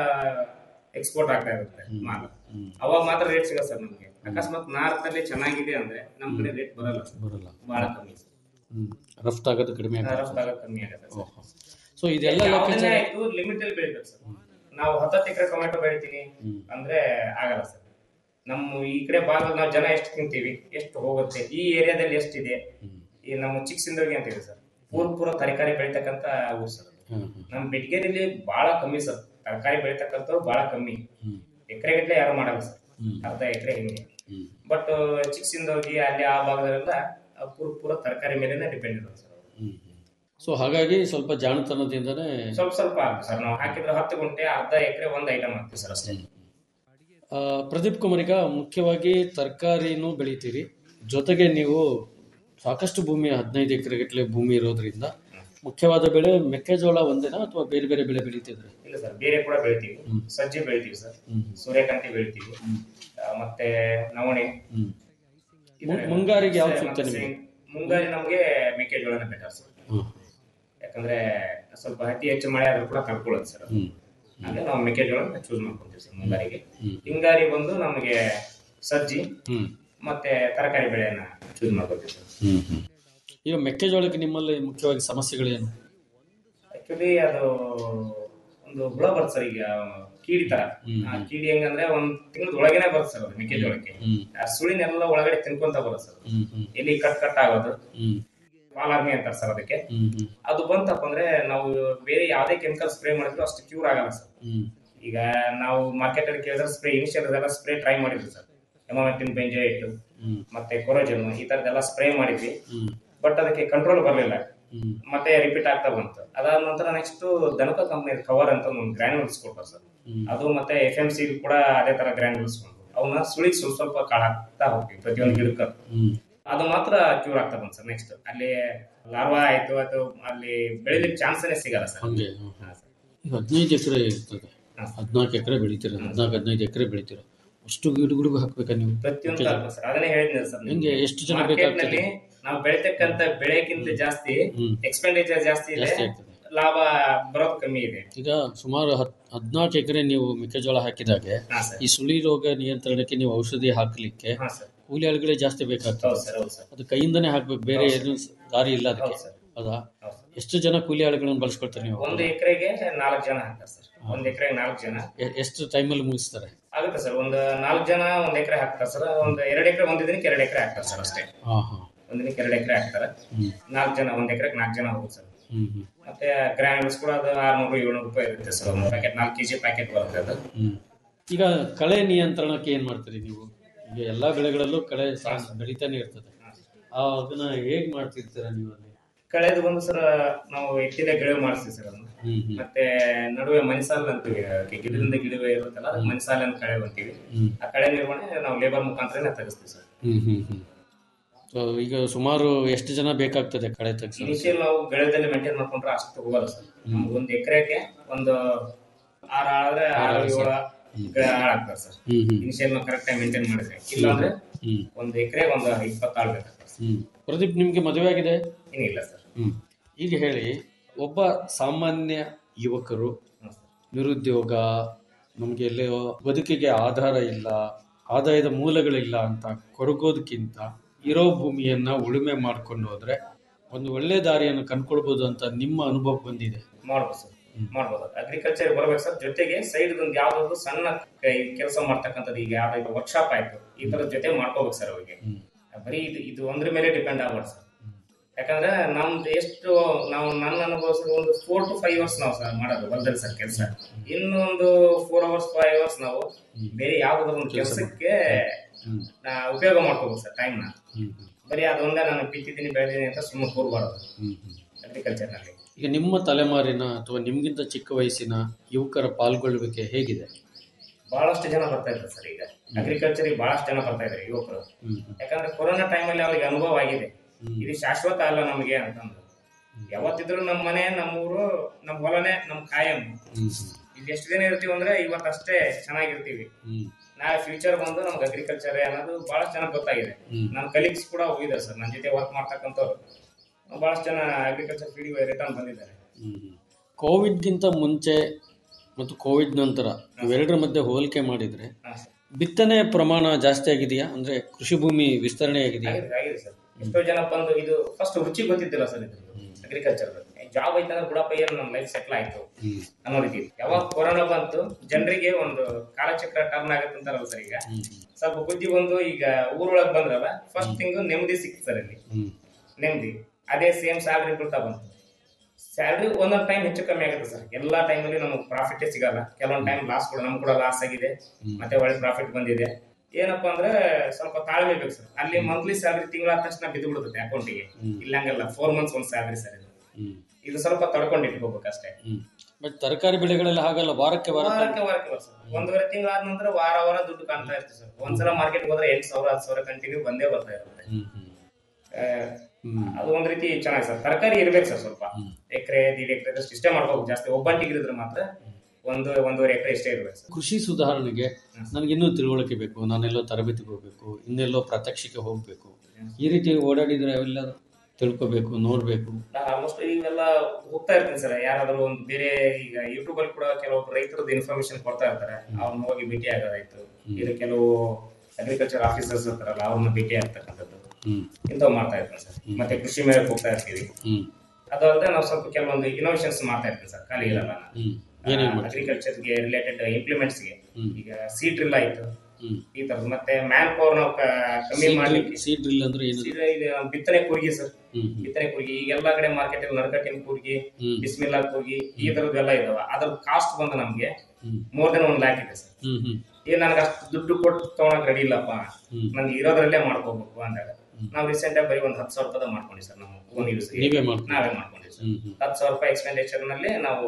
ಎಕ್ಸ್ಪೋರ್ಟ್ ಆಗ್ತಾ ಇರುತ್ತೆ ಮಾಲ್ ಅವಾಗ ಮಾತ್ರ ರೇಟ್ ಸಿಗುತ್ತೆ ಸರ್ ನಮ್ಗೆ ಅಕಸ್ಮಾತ್ ನಾರ್ತ್ ಅಲ್ಲಿ ಚೆನ್ನಾಗಿದೆ ಅಂದ್ರೆ ನಮ್ ಕಡೆ ರೇಟ್ ಬರಲ್ಲ ಸರ್ ಬರಲ್ಲ ಬಹಳ ಕಮ್ಮಿ ಸರ್ ಹ್ಮ್ ರಫ್ತಾಗೋದು ಕಡಿಮೆ ಆಗುತ್ತೆ ರಫ್ತಾಗ ಕಮ್ಮಿ ಆಗುತ್ತೆ ಸರ್ ಓಹೋ ಸೊ ಇದೆಲ್ಲ ಯಾವ್ದನ್ನೇ ಲೆಕ್ಕಾಚಾರ ಆಯ್ತು ಲಿಮಿಟ್ ಅಲ್ಲಿ ಬೆಳಿಬೇಕು ಸರ್ ನಾವು ಹತ್ತತ್ತು ಎಕರೆ ಟೊಮೆಟೊ ಬೆಳಿತೀನಿ ಹ್ಮ್. ಅಂದ್ರೆ ಆಗಲ್ಲ ಸರ್ ನಮ್ಮ ಈ ಕಡೆ ಭಾಗದಲ್ಲಿ ನಾವು ಜನ ಎಷ್ಟು ತಿಂತೀವಿ ಎಷ್ಟು ಹೋಗುತ್ತೆ ಈ ಏರಿಯಾದಲ್ಲಿ ಎಷ್ಟಿದೆ ಹ್ಮ್. ಈ ನಮ್ಮ ಚಿಕ್ಕಸಿಂದರ್ಗಿ ಅಂತ ಇದೆ ಸರ್ ಪೂರ್ ಪೂರ ತರಕಾರಿ ಬೆಳಿತಕ್ಕಂತ ಊರು ಸರ್ ಅದು. ಹ್ಮ್ ಹ್ಮ್ ನಮ್ಮ ಬೆಟ್ಗೇರಿಲಿ ಬಹಳ ಕಮ್ಮಿ ಸರ್ ತರಕಾರಿ ಬೆಳಿತಕ್ಕಂಥವ್ರು ಬಹಳ ಕಮ್ಮಿ ಹ್ಮ್ ಎಕರೆ ಗಟ್ಟಲೆ ಯಾರು ಮಾಡಲ್ಲ ಸರ್ ಹ್ಮ್. ಅರ್ಧ ಎಕರೆ ಹಿಂಗೆ ಹ್ಮ್ ಬಟ್ ಚಿಕ್ಕಸಿಂದರ್ಗಿ ಅಲ್ಲಿ ಆ ಭಾಗದಲ್ಲೆಲ್ಲ ಆ ಪೂರ್ ಪೂರ ತರಕಾರಿ ಮೇಲೆನೆ ಡಿಪೆಂಡ್ ಇರೋದು ಸರ್ ಅವ್ರು. ಹ್ಮ್ ಸೊ ಹಾಗಾಗಿ ಸ್ವಲ್ಪ ಜಾಣತನದಿಂದನೇ ಸ್ವಲ್ಪ ಸ್ವಲ್ಪ ಆಗುತ್ತೆ ಸರ್ ನಾವು ಹಾಕಿದ್ರೆ ಹತ್ತು ಗುಂಟೆ ಅರ್ಧ ಎಕರೆ ಒಂದು ಐಟಮ್ ಹಾಕ್ತೀವಿ ಸರ್ ಅಷ್ಟೇ ಆ, ಪ್ರದೀಪ್ ಕುಮಾರ್ ಈಗ ಮುಖ್ಯವಾಗಿ ತರಕಾರಿನೂ ಬೆಳಿತೀರಿ ಜೊತೆಗೆ ನೀವು ಸಾಕಷ್ಟು ಭೂಮಿ ಹದಿನೈದು ಎಕರೆ ಗಟ್ಟಲೆ ಭೂಮಿ ಇರೋದ್ರಿಂದ ಮುಖ್ಯವಾದ ಬೆಳೆ ಮೆಕ್ಕೆಜೋಳ ಒಂದೇನಾ ಅಥವಾ ಬೇರೆ ಬೇರೆ ಬೆಳೆ ಬೆಳಿತಿದ್ರೆ ಇಲ್ಲ ಸರ್ ಬೇರೆ ಕೂಡ ಬೆಳಿತೀವಿ ಸಜ್ಜೆ ಬೆಳಿತೀವಿ ಸರ್ ಹ್ಮ್. ಸೂರ್ಯಕಾಂತಿ ಬೆಳಿತೀವಿ ಆ, ಮತ್ತೆ ನವಣೆ ಹ್ಮ್ ಈ ತರ ಎಲ್ಲ. ಮುಂಗಾರಿಗೆ ಯಾವ್ದು ಮತ್ತೆ ಸೂಕ್ತ ನಿಮಗೆ ಮುಂಗಾರಿ ನಮಗೆ ಮೆಕ್ಕೆಜೋಳನ ಬೆಟರ್ ಸರ್ ಹ್ಮ್ ಯಾಕಂದ್ರೆ ಸ್ವಲ್ಪ ಅತಿ ಹೆಚ್ಚು ಮಳೆ ಆದ್ರೂ ಕೂಡ ತಡ್ಕೊಳ್ಳೋದು ಸರ್ ಅದು. ಹ್ಮ್ ಹಾಗೆ ನಾವು ಮೆಕ್ಕೆಜೋಳ ಚೂಸ್ ಮಾಡ್ಕೊಂತೀವಿ ಸರ್ ಮುಂಗಾರಿಗೆ ಹ್ಮ್. ಹಿಂಗಾರಿ ಬಂದು ನಮಗೆ ಸಜ್ಜಿ ಹ್ಮ್ ಮತ್ತೆ ತರಕಾರಿ ಬೆಳೆಯನ್ನ ಚೂಸ್ ಮಾಡ್ಕೊತೀವಿ ಸರ್ ಹ್ಮ್ ಹ್ಮ್ ಈಗ ಮೆಕ್ಕೆಜೋಳಕ್ಕೆ ನಿಮ್ಮಲ್ಲಿ ಮುಖ್ಯವಾಗಿ ಸಮಸ್ಯೆಗಳೇನು ಆಕ್ಚುಲಿ ಅದು ಒಂದು ಹುಳ ಬರುತ್ತೆ ಸರ್ ಈಗ ಕೀಡಿ ತರ ಆ ಕೀಡಿ ಹೆಂಗಂದ್ರೆ ಒಂದ್ ತಿಂಗಳದ ಒಳಗೇನೆ ಬರುತ್ತೆ ಸರ್ ಅದು ಮೆಕ್ಕೆಜೋಳಕ್ಕೆ ಹ್ಮ್ ಆ ಸುಳಿನೆಲ್ಲ ಒಳಗಡೆ ತಿನ್ಕೊಂತ ಬರುತ್ತೆ ಸರ್ ಹ್ಮ್ ಹ್ಮ್ ಎಲ್ಲಿ ಕಟ್ ಕಟ್ ಆಗೋದು ಹ್ಮ್ ಪಾಲಾರ್ಮಿ ಅಂತಾರೆ ಸರ್ ಅದಕ್ಕೆ ಹ್ಮ್ ಹ್ಮ್ ಅದು ಬಂತಪ್ಪ ಅಂದ್ರೆ ನಾವು ಬೇರೆ ಯಾವ್ದೇ ಕೆಮಿಕಲ್ ಸ್ಪ್ರೇ ಮಾಡಿದ್ರು ಅಷ್ಟು ಕ್ಯೂರ್ ಆಗಲ್ಲ ಸರ್ ಹ್ಮ್ ಈಗ ನಾವು ಮಾರ್ಕೆಟ್ ಅಲ್ಲಿ ಕೇಳಿದ್ರೆ ಸ್ಪ್ರೇ ಇನಿಷಿಯಲ್ ಎಲ್ಲ ಸ್ಪ್ರೇ ಟ್ರೈ ಮಾಡಿದ್ವಿ ಸರ್ ಎಮಾಮೆಕ್ಟಿನ್ ಬೆಂಜೈಟ್ ಹ್ಮ್ ಮತ್ತೆ ಕೊರೋಜನ್ ಈ ತರದೆಲ್ಲ ಸ್ಪ್ರೇ ಮಾಡಿದ್ವಿ ಹ್ಮ್ ಬಟ್ ಅದಕ್ಕೆ ಕಂಟ್ರೋಲ್ ಬರಲಿಲ್ಲ ಹ್ಮ್ ಮತ್ತೆ ರಿಪೀಟ್ ಆಗ್ತಾ ಬಂತು ಅದಾದ ನಂತರ ನೆಕ್ಸ್ಟ್ ದನಕ ಕಂಪನಿ ಕವರ್ ಅಂತ ಒಂದು ಗ್ರಾನ್ಯೂಲ್ಸ್ ಕೊಡ್ತಾರೆ ಸರ್ ಹ್ಮ್. ಅದು ಮತ್ತೆ ಎಫ್ ಎಂ ಸಿ ಕೂಡ ಅದೇ ತರ ಗ್ರಾನ್ಯೂಲ್ಸ್ ಅವನ್ನ ಸುಳಿಗೆ ಸ್ವಲ್ಪ ಸ್ವಲ್ಪ ಕಾಳ ಹಾಕ್ತಾ ಹೋಗ್ತೀವಿ ಪ್ರತಿಯೊಂದು ಗಿಡಕ್ಕೆ ಹ್ಮ್ ಅದು ಮಾತ್ರ ಕ್ಯೂರ್ ಆಗ್ತಾ ಬಂತು ಸರ್ ನೆಕ್ಸ್ಟ್ ಅಲ್ಲಿ ಲಾರ್ವಾ ಆಯ್ತು ಅದು ಅಲ್ಲಿ ಬೆಳಿಲಿಕ್ಕೆ ಚಾನ್ಸನೇ ಸಿಗಲ್ಲ ಸರ್ ಹಂಗೆ ಹ್ಮ್. ಹಾ ಸರ್ ಈಗ ಹದಿನೈದು ಎಕರೆ ಇರ್ತದೆ ಹಾ. ಹದಿನಾಲ್ಕು ಎಕರೆ ಬೆಳಿತೀರ ಹದಿನಾಲ್ಕು ಹದಿನೈದು ಎಕರೆ ಬೆಳಿತೀರ ಅಷ್ಟು ಗಿಡಗಳಿಗೂ ಹಾಕ್ಬೇಕಾ ನೀವು ಪ್ರತಿಯೊಂದು ಹಾಕ್ಬೇಕು ಸರ್ ಅದನ್ನೇ ಹೇಳಿದ್ನಿ ಸರ್ ಹೆಂಗೆ ಎಷ್ಟು ಜನ ಮಾರ್ಕೆಟ್ ಬೇಕಾಗ್ತದೆ ನಲ್ಲಿ ನಾವು ಬೆಳಿತಕ್ಕಂತ ಬೆಳೆಗಿಂತ ಜಾಸ್ತಿ ಹ್ಮ್. ಎಕ್ಸ್ಪೆಂಡಿಚರ್ ಜಾಸ್ತಿ ಇದೆ ಜಾಸ್ತಿ ಆಗ್ತದೆ ಲಾಭ ಬರೋದು ಕಮ್ಮಿ ಇದೆ ಈಗ ಸುಮಾರು ಹತ್ ಹದಿನಾಲ್ಕು ಎಕರೆ ನೀವು ಮೆಕ್ಕೆಜೋಳ ಹಾಕಿದಾಗೆ ಹಾ ಸರ್ ಈ ಸುಳಿ ರೋಗ ನಿಯಂತ್ರಣಕ್ಕೆ ನೀವು ಔಷಧಿ ಹಾಕಲಿಕ್ಕೆ ಹಾ ಸರ್ ಕೂಲಿ ಆಳುಗಳೇ ಜಾಸ್ತಿ ಬೇಕಾಗ್ತದೆ ಹೌದು ಸರ್ ಹೌದು ಸರ್ ಅದು ಕೈಯಿಂದನೇ ಹಾಕ್ಬೇಕು ಬೇರೆ ಏನು ದಾರಿ ಇಲ್ಲ ಹೌದು ಅದಕ್ಕೆ ಸರ್ ಹೌದಾ ಹೌದು ಸರ್ ಎಷ್ಟು ಜನ ಕೂಲಿ ಆಳುಗಳನ್ನು ಬಳಸ್ಕೊಳ್ತಾರೆ ನೀವು ಒಂದು ಎಕರೆಗೆ ನಾಲ್ಕು ಜನ ಹಾಕ್ತಾರೆ ಸರ್ ಒಂದ್ ಎಕರೆಗೆ ನಾಲ್ಕು ಜನ ಎ- ಎಷ್ಟು ಟೈಮಲ್ಲಿ ಮುಗಿಸ್ತಾರೆ ಆಗುತ್ತೆ ಸರ್ ಒಂದು ನಾಲ್ಕು ಜನ ಒಂದ್ ಎಕರೆ ಹಾಕ್ತಾರೆ ಸರ್ ಒಂದು ಎರಡು ಎಕರೆ ಒಂದ್ ದಿನಕ್ಕೆ ಎರಡು ಎಕರೆ ಹಾಕ್ತಾರೆ ಸರ್ ಅಷ್ಟೇ ಹಾ ಹಾ ಒಂದ್ ದಿನಕ್ಕೆ ಎರಡು ಎಕರೆ ಹಾಕ್ತಾರೆ ಹ್ಮ್ ನಾಲ್ಕು ಜನ ಒಂದ್ ಎಕರೆಗೆ ನಾಲ್ಕು ಜನ ಹೋಗುತ್ತೆ ಸರ್ ಹ್ಮ್ ಹ್ಮ್ ಮತ್ತೆ ಗ್ರಾನ್ಯೂಲ್ಸ್ ಕೂಡ ಅದು ಆರ್ನೂರು ಏಳ್ನೂರು ರೂಪಾಯಿ ಇರುತ್ತೆ ಸರ್ ಒಂದು ಪ್ಯಾಕೆಟ್ ನಾಲ್ಕು ಕೆಜಿ ಪ್ಯಾಕೆಟ್ ಬರುತ್ತೆ ಅದು ಹ್ಮ್ ಈಗ ಕಳೆ ನಿಯಂತ್ರಣಕ್ಕೆ ಏನ್ ಮಾಡ್ತೀರಿ ನೀವು ಈಗ ಎಲ್ಲಾ ಬೆಳೆಗಳಲ್ಲೂ ಕಳೆ ಸಾ- ಬೆಳಿತಾನೆ ಇರ್ತದೆ ಆ, ಅದನ್ನ ಹೇಗ್ ಮಾಡ್ತಿರ್ತೀರಾ ನೀವು ಅಲ್ಲಿ ಕಳೆದು ಬಂದು ಸರ್ ನಾವು ಎಟ್ಟಿದೆ ಗಿಡವೆ ಮಾಡಿಸ್ತೀವಿ ಸರ್ ಅದನ್ನ ಹ್ಮ್ ಹ್ಮ್ ಮತ್ತೆ ನಡುವೆ ಮನಿಸಾಲ್ ಅಂತೀವಿ ಅದಕ್ಕೆ ಗಿಡದಿಂದ ಗಿಡವೇ ಇರುತ್ತಲ್ಲ ಅದಕ್ಕೆ ಮನಿಸಾಲ್ ಅಂತ ಕಳೆ ಅಂತೀವಿ ಹ್ಮ್ ಆ ಕಳೆ ನಿರ್ವಹಣೆ ನಾವು ಲೇಬರ್ ಮುಖಾಂತರ ತೆಗಿಸ್ತೀವಿ ಸರ್ ಹ್ಮ್ ಹ್ಮ್ ಹ್ಮ್ ಸೊ ಈಗ ಸುಮಾರು ಎಷ್ಟು ಜನ ಬೇಕಾಗ್ತದೆ ಕಳೆ ತೆಗ್ಸೋದು ಇನಿಷಿಯಲ್ ನಾವು ಬೆಳೆದಲ್ಲಿ ಮೇಂಟೈನ್ ಮಾಡ್ಕೊಂಡ್ರೆ ಅಷ್ಟು ಹೋಗಲ್ಲ ಸರ್ ನಮ್ಗೆ ಒಂದು ಎಕರೆಗೆ ಒಂದು ಆರು ಆದ್ರೆ ಆರು ಏಳು ಹಾಳಾಗ್ತದೆ ಸರ್ ಹ್ಮ್ ಹ್ಮ್ ಇನಿಷಿಯಲ್ ನಾವು ಕರೆಕ್ಟ್ ಆಗಿ ಮೇಂಟೈನ್ ಮಾಡಿದ್ರೆ ಇಲ್ಲಾಂದ್ರೆ ಹ್ಮ್ ಒಂದು ಎಕರೆಗೆ ಒಂದು ಇಪ್ಪತ್ತು ಆಳು ಬೇಕಾಗ್ತದೆ ಸರ್ ಹ್ಮ್ ಪ್ರದೀಪ್ ನಿಮ್ಗೆ ಮದುವೆ ಆಗಿದೆ ಏನಿಲ್ಲ ಸರ್ ಹ್ಮ್ ಈಗ ಹೇಳಿ ಒಬ್ಬ ಸಾಮಾನ್ಯ ಯುವಕರು ಹ್ಮ್ ಸರ್. ನಿರುದ್ಯೋಗ ನಮಗೆ ಎಲ್ಲೋ ಬದುಕಿಗೆ ಆಧಾರ ಇಲ್ಲ ಆದಾಯದ ಮೂಲಗಳಿಲ್ಲ ಅಂತ ಕೊರಗೋದಕ್ಕಿಂತ ಇರೋ ಭೂಮಿಯನ್ನ ಉಳುಮೆ ಮಾಡ್ಕೊಂಡು ಹೋದ್ರೆ ಒಂದು ಒಳ್ಳೆ ದಾರಿಯನ್ನು ಕಂಡ್ಕೊಳ್ಬೋದು ಅಂತ ನಿಮ್ಮ ಅನುಭವ ಬಂದಿದೆ ಮಾಡ್ಬೋದು ಸರ್ ಮಾಡ್ಬೋದು ಅಗ್ರಿಕಲ್ಚರ್ ಬರ್ಬೇಕು ಸರ್ ಜೊತೆಗೆ ಸೈಡ್ ಒಂದು ಯಾವ್ದಾದ್ರು ಸಣ್ಣ ಕೆಲಸ ಮಾಡ್ತಕ್ಕಂಥದ್ದು ಈಗ ಯಾವ್ದಾದ್ರು ವರ್ಕ್ಶಾಪ್ ಆಯ್ತು ಈ ತರದ ಜೊತೆ ಮಾಡ್ಕೋಬೇಕು ಸರ್ ಅವ್ರಿಗೆ ಹ್ಮ್. ಬರೀ ಇದು ಇದು ಒಂದ್ರ ಮೇಲೆ ಡಿಪೆಂಡ್ ಆಗ್ಬಾರ್ದು ಸರ್ ಯಾಕಂದ್ರೆ ನಮ್ದು ಎಷ್ಟು ನಾವು ನನ್ನ ಅನುಭವ ಸರ್ ಒಂದು ಫೋರ್ ಟು ಫೈವ್ ಅವರ್ಸ್ ನಾವು ಸರ್ ಮಾಡೋದು ಹೊಲದಲ್ಲಿ ಸರ್ ಕೆಲಸ ಇನ್ನೊಂದು ಫೋರ್ ಅವರ್ಸ್ ಫೈವ್ ಅವರ್ಸ್ ನಾವು ಬೇರೆ ಯಾವ್ದಾದ್ರು ಒಂದು ಕೆಲಸಕ್ಕೆ ಹ್ಮ್ ಉಪಯೋಗ ಮಾಡ್ಕೋಬೇಕು ಸರ್ ಟೈಮ್ನ ಹ್ಮ್ ಬರೀ ಅದೊಂದೇ ನಾನು ಬಿತ್ತಿದ್ದೀನಿ ಬೆಳೆದಿದ್ದೀನಿ ಅಂತ ಸುಮ್ಮನೆ ಕೂರ್ಬಾರ್ದು ಹ್ಮ್ ಹ್ಮ್ ಅಗ್ರಿಕಲ್ಚರ್ ನಲ್ಲಿ ಈಗ ನಿಮ್ಮ ತಲೆಮಾರಿನ ಅಥವಾ ನಿಮ್ಗಿಂತ ಚಿಕ್ಕ ವಯಸ್ಸಿನ ಯುವಕರ ಪಾಲ್ಗೊಳ್ಳುವಿಕೆ ಹೇಗಿದೆ ಬಹಳಷ್ಟು ಜನ ಬರ್ತಾ ಇದ್ದಾರೆ ಸರ್ ಈಗ ಅಗ್ರಿಕಲ್ಚರ್ ಬಹಳಷ್ಟು ಜನ ಬರ್ತಾ ಇದ್ದಾರೆ ಯುವಕರು ಹ್ಮ್ ಹ್ಮ್ ಯಾಕಂದ್ರೆ ಕೊರೋನಾ ಟೈಮಲ್ಲಿ ಅವ್ರಿಗೆ ಅನುಭವ ಆಗಿದೆ ಹ್ಮ್. ಇದು ಶಾಶ್ವತ ಅಲ್ಲ ನಮಗೆ ಅಂತಂದು ಯಾವತ್ತಿದ್ರು ನಮ್ಮ ಮನೆ ನಮ್ಮೂರು ನಮ್ಮ ಹೊಲನೇ ನಮ್ಮ ಕಾಯಂ ಹ್ಮ್ ಇಲ್ಲಿ ಎಷ್ಟು ದಿನ ಇರ್ತೀವಿ ಅಂದ್ರೆ ಇವತ್ತಷ್ಟೇ ಚೆನ್ನಾಗಿರ್ತೀವಿ ಹ್ಮ್ ನಾಳೆ ಫ್ಯೂಚರ್ ಬಂದು ನಮ್ಗೆ ಅಗ್ರಿಕಲ್ಚರ್ ಅನ್ನೋದು ಬಹಳಷ್ಟು ಜನ ಗೊತ್ತಾಗಿದೆ ಹ್ಮ್. ನನ್ನ ಕಲೀಗ್ಸ್ ಕೂಡ ಹೋಗಿದ್ದಾರೆ ಸರ್ ನನ್ನ ಜೊತೆ ವರ್ಕ್ ಮಾಡ್ತಕ್ಕಂಥವ್ರು ಬಹಳಷ್ಟು ಜನ ಅಗ್ರಿಕಲ್ಚರ್ ಫೀಲ್ಡ್ಗೆ ರಿಟರ್ನ್ ಬಂದಿದ್ದಾರೆ ಹ್ಮ್. ಕೋವಿಡ್ಗಿಂತ ಮುಂಚೆ ಮತ್ತು ಕೋವಿಡ್ ನಂತರ ಇವೆರಡರ ಮಧ್ಯೆ ಹೋಲಿಕೆ ಮಾಡಿದ್ರೆ ಹಾ ಸರ್ ಬಿತ್ತನೆ ಪ್ರಮಾಣ ಜಾಸ್ತಿ ಆಗಿದೆಯಾ ಅಂದ್ರೆ ಕೃಷಿ ಭೂಮಿ ವಿಸ್ತರಣೆ ಆಗಿದೆಯಾ ಆಗಿದೆ ಆಗಿದೆ ಸರ್ ಎಷ್ಟೋ ಜನ ಬಂದು ಇದು ಫಸ್ಟ್ ರುಚಿ ಗೊತ್ತಿದ್ದಿಲ್ಲ ಸರ್ ಇದು ಅಗ್ರಿಕಲ್ಚರ್ ಜಾಬ್ ಐತಂದ್ರೆ ಬಿಡಪ್ಪ ಏನು ನಮ್ಮ ಲೈಫ್ ಸೆಟ್ಲ್ ಆಯ್ತು ಹ್ಮ್. ಅನ್ನೋ ರೀತಿ ಯಾವಾಗ ಕೊರೋನಾ ಬಂತು ಜನರಿಗೆ ಒಂದು ಕಾಲಚಕ್ರ ಟರ್ನ್ ಆಗತ್ತೆ ಅಂತಾರಲ್ಲ ಸರ್ ಈಗ ಹ್ಮ್. ಸ್ವಲ್ಪ ಬುದ್ಧಿ ಬಂದು ಈಗ ಊರೊಳಗೆ ಬಂದ್ರಲ್ಲ ಫಸ್ಟ್ ತಿಂಗ್ ನೆಮ್ಮದಿ ಸಿಕ್ತು ಸರ್ ಇಲ್ಲಿ ಹ್ಮ್. ನೆಮ್ಮದಿ ಅದೇ ಸೇಮ್ ಸ್ಯಾಲ್ರಿ ಕೊಡ್ತಾ ಬಂತು ಸ್ಯಾಲ್ರಿ ಒಂದೊಂದು ಟೈಮ್ ಹೆಚ್ಚು ಕಮ್ಮಿ ಆಗುತ್ತೆ ಸರ್ ಎಲ್ಲಾ ಟೈಮಲ್ಲಿ ನಮಗೆ ಪ್ರಾಫಿಟ್ ಸಿಗಲ್ಲ ಕೆಲವೊಂದು ಟೈಮ್ ಲಾಸ್ ಕೂಡ ನಮ್ಗೆ ಕೂಡ ಲಾಸ್ ಆಗಿದೆ ಮತ್ತೆ ಒಳ್ಳೆ ಪ್ರಾಫಿಟ್ ಬಂದಿದೆ ಏನಪ್ಪಾ ಅಂದ್ರೆ ಸ್ವಲ್ಪ ತಾಳ್ಮೆ ಬೇಕು ಸರ್ ಅಲ್ಲಿ ಮಂತ್ಲಿ ಸ್ಯಾಲ್ರಿ ತಿಂಗಳಾದ ತಕ್ಷಣ ಬಿದ್ದು ಬಿಡುತ್ತೆ ಅಕೌಂಟಿಗೆ ಇಲ್ಲ ಹಂಗಲ್ಲ ಫೋರ್ ಮಂತ್ಸ್ ಒಂದು ಸ್ಯಾಲ್ರಿ ಸರ್ ಇದು ಹ್ಮ್. ಇದು ಸ್ವಲ್ಪ ತಡ್ಕೊಂಡು ಇಟ್ಕೋಬೇಕು ಅಷ್ಟೇ ಹ್ಮ್. ಬಟ್ ತರಕಾರಿ ಬೆಳೆಗಳೆಲ್ಲ ಹಾಗಲ್ಲ ವಾರಕ್ಕೆ ವಾರ ವಾರಕ್ಕೆ ವಾರಕ್ಕೆ ಬರ್ ಸರ್ ಒಂದೂವರೆ ತಿಂಗಳಾದ ನಂತರ ವಾರ ವಾರ ದುಡ್ಡು ಕಾಣ್ತಾ ಇರ್ತದೆ ಸರ್ ಒಂದ್ಸಲ ಮಾರ್ಕೆಟ್ ಹೋದ್ರೆ ಎಂಟು ಸಾವಿರ ಹತ್ತು ಸಾವಿರ ಕಂಟಿನ್ಯೂ ಬಂದೇ ಬರ್ತಾ ಇರುತ್ತೆ ಹ್ಮ್ ಹ್ಮ್. ಆ, ಹ್ಮ್. ಅದು ಒಂದ್ ರೀತಿ ಚೆನ್ನಾಗಿ ಸರ್ ತರಕಾರಿ ಇರ್ಬೇಕು ಸರ್ ಸ್ವಲ್ಪ ಎಕರೆ ದೀಡ್ ಎಕರೆ ಇಷ್ಟೇ ಮಾಡ್ಕೋಬೇಕು ಜಾಸ್ತಿ ಒಬ್ಬಂಟಿಗೆ ಇರಿದ್ರೆ ಮಾತ್ರ ಒಂದು ಒಂದೂವರೆ ಎಕರೆ ಇಷ್ಟೇ ಇರ್ಬೇಕು ಸರ್ ಕೃಷಿ ಸುಧಾರಣೆಗೆ ನನಗಿನ್ನೂ ತಿಳುವಳಿಕೆ ಬೇಕು ನಾನೆಲ್ಲೋ ತರಬೇತಿಗೆ ಹೋಗ್ಬೇಕು ಇನ್ನೆಲ್ಲೋ ಪ್ರಾತ್ಯಕ್ಷಿಕೆ ಹೋಗ್ಬೇಕು ಈ ರೀತಿ ಓಡಾಡಿದ್ರೆ ಅವೆಲ್ಲ ತಿಳ್ಕೊಬೇಕು ನೋಡ್ಬೇಕು ಆಲ್ಮೋಸ್ಟ್ ಇವೆಲ್ಲ ಹೋಗ್ತಾ ಇರ್ತೀನಿ ಸರ್ ಯಾರಾದ್ರೂ ಒಂದು ಬೇರೆ ಈಗ ಯೂಟ್ಯೂಬ್ ಅಲ್ಲಿ ಕೂಡ ಕೆಲವೊಬ್ರು ರೈತರದ್ದು ಇನ್ಫಾರ್ಮೇಶನ್ ಕೊಡ್ತಾ ಇರ್ತಾರೆ ಅವ್ರನ್ನ ಹೋಗಿ ಭೇಟಿ ಆಗೋದಾಯ್ತು ಇದು ಕೆಲವು ಅಗ್ರಿಕಲ್ಚರ್ ಆಫೀಸರ್ಸ್ ಇರ್ತಾರಲ್ಲ ಅವ್ರನ್ನ ಭೇಟಿ ಆಗ್ತಕ್ಕಂಥದ್ದು ಹ್ಮ್ ಇಂಥವು ಮಾಡ್ತಾ ಇರ್ತೀನಿ ಸರ್ ಮತ್ತೆ ಕೃಷಿ ಮೇಳಕ್ಕೆ ಹೋಗ್ತಾ ಇರ್ತೀವಿ ಹ್ಮ್ ಅದಲ್ಲದೆ ನಾವು ಸ್ವಲ್ಪ ಕೆಲವೊಂದು ಇನೋವೇಷನ್ಸ್ ಮಾಡ್ತಾ ಇರ್ತೀನಿ ಸರ್ ಖಾಲಿ ಇರಲ್ಲ ನಾನು ಹ್ಮ್ ಏನೇನ್ ಮಾಡ್ತೀವಿ ಅಗ್ರಿಕಲ್ಚರ್ಗೆ ರಿಲೇಟೆಡ್ ಇಂಪ್ಲಿಮೆಂಟ್ಸ್ಗೆ ಹ್ಮ್. ಈಗ ಸೀ ಡ್ರಿಲ್ ಆಯ್ತು ಹ್ಮ್ ಈ ತರದ್ದು ಮತ್ತೆ ಮ್ಯಾನ್ ಪವರ್ ನಾವು ಕ- ಕಮ್ಮಿ ಮಾಡ್ಲಿಕ್ಕೆ ಸೀಡ್ ಡ್ರಿಲ್ ಅಂದ್ರೆ ಏನು ಸೀದ ಇದು ಬಿತ್ತನೆ ಕೂರ್ಗಿ ಸರ್ ಹ್ಮ್ ಹ್ಮ್ ಬಿತ್ತನೆ ಕೂರ್ಗಿ ಈಗ ಎಲ್ಲಾ ಕಡೆ ಮಾರ್ಕೆಟ್ ಅಲ್ಲಿ ನರಕಟ್ಟಿನ ಕೂರ್ಗಿ ಹ್ಮ್. ಬಿಸ್ಮಿಲ್ಲಾ ಕೂರ್ಗಿ ಈ ತರದ್ದೆಲ್ಲ ಇದಾವ ಅದ್ರ ಕಾಸ್ಟ್ ಬಂದು ನಮ್ಗೆ ಹ್ಮ್. ಮೋರ್ ದೆನ್ ಒಂದ್ ಲ್ಯಾಕ್ ಇದೆ ಸರ್ ಹ್ಮ್ ಹ್ಮ್ ಈಗ ನನಗೆ ಅಷ್ಟು ದುಡ್ಡು ಕೊಟ್ಟು ತಗೊಳಕ್ ರೆಡಿ ಇಲ್ಲಪ್ಪ ಹ್ಮ್. ನನ್ಗೆ ಇರೋದ್ರಲ್ಲೇ ಮಾಡ್ಕೋಬೇಕು ಅಂದಾಗ ನಾವು ರೀಸೆಂಟ್ ಆಗಿ ಬರೀ ಒಂದ್ ಹತ್ತು ಸಾವಿರ ರೂಪಾಯಿ ಮಾಡ್ಕೊಂಡಿ ಸರ್ ನಾವು ಓನ್ ಯೂಸ್ ನೀವೇ ಮಾಡ್ಕೊಂಡು ನಾವೇ ಮಾಡ್ಕೊಂಡಿವಿ ಸರ್ ಹ್ಮ್ ಹ್ಮ್ ಹತ್ತು ಸಾವಿರ ರೂಪಾಯಿ ಎಕ್ಸ್ಪೆಂಡಿಚರ್ ನಲ್ಲಿ ನಾವು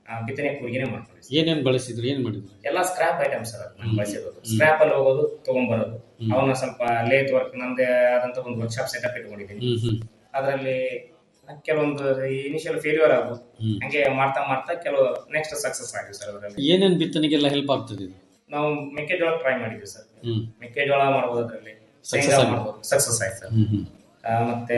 ಆ, ಬಿತ್ತನೆ ಕೂರ್ಗಿನೇ ಮಾಡ್ಕೊಂಡಿವಿ ಸರ್. ಏನೇನ್ ಬಳಸಿದ್ರಿ ಏನ್ ಮಾಡಿದ್ರಿ ಎಲ್ಲ ಸ್ಕ್ರಾಪ್ ಐಟಮ್ ಸರ್ ಅದು ನಾನು ಬಳಸಿರೋದು ಸ್ಕ್ರಾಪ್ ಅಲ್ಲಿ ಹೋಗೋದು ತಗೊಂಡ್ಬರೋದು ಅವನ್ನ ಸ್ವಲ್ಪ ಲೇತ್ ವರ್ಕ್ ನಮ್ದೇ ಆದಂತ ಒಂದು ವರ್ಕ್ಶಾಪ್ ಸೆಟಪ್ ಇಟ್ಕೊಂಡಿದ್ದೀನಿ ಹ್ಮ್ ಹ್ಮ್ ಅದರಲ್ಲಿ ಕೆಲವೊಂದು ಇನಿಷಿಯಲ್ ಫೇಲ್ಯೂರ್ ಆಗೋದು ಹ್ಮ್. ಹಂಗೆ ಮಾಡ್ತಾ ಮಾಡ್ತಾ ಕೆಲವು ನೆಕ್ಸ್ಟ್ ಸಕ್ಸಸ್ ಆಗಿವಿ ಸರ್ ಅದರಲ್ಲಿ ಏನೇನ್ ಬಿತ್ತನೆಗೆಲ್ಲ ಹೆಲ್ಪ್ ಆಗ್ತದೆ ಇದು ನಾವು ಮೆಕ್ಕೆಜೋಳ ಟ್ರೈ ಮಾಡಿದ್ವಿ ಸರ್ ಹ್ಮ್ ಮೆಕ್ಕೆಜೋಳ ಮಾಡ್ಬೋದು ಅದರಲ್ಲಿ Success ಶೇಂಗಾ ಆಗಿದೆ. ಮಾಡ್ಬೋದು ಸಕ್ಸಸ್ ಆಯ್ತು ಸರ್ ಹ್ಮ್ ಹ್ಮ್ ಆ, ಮತ್ತೆ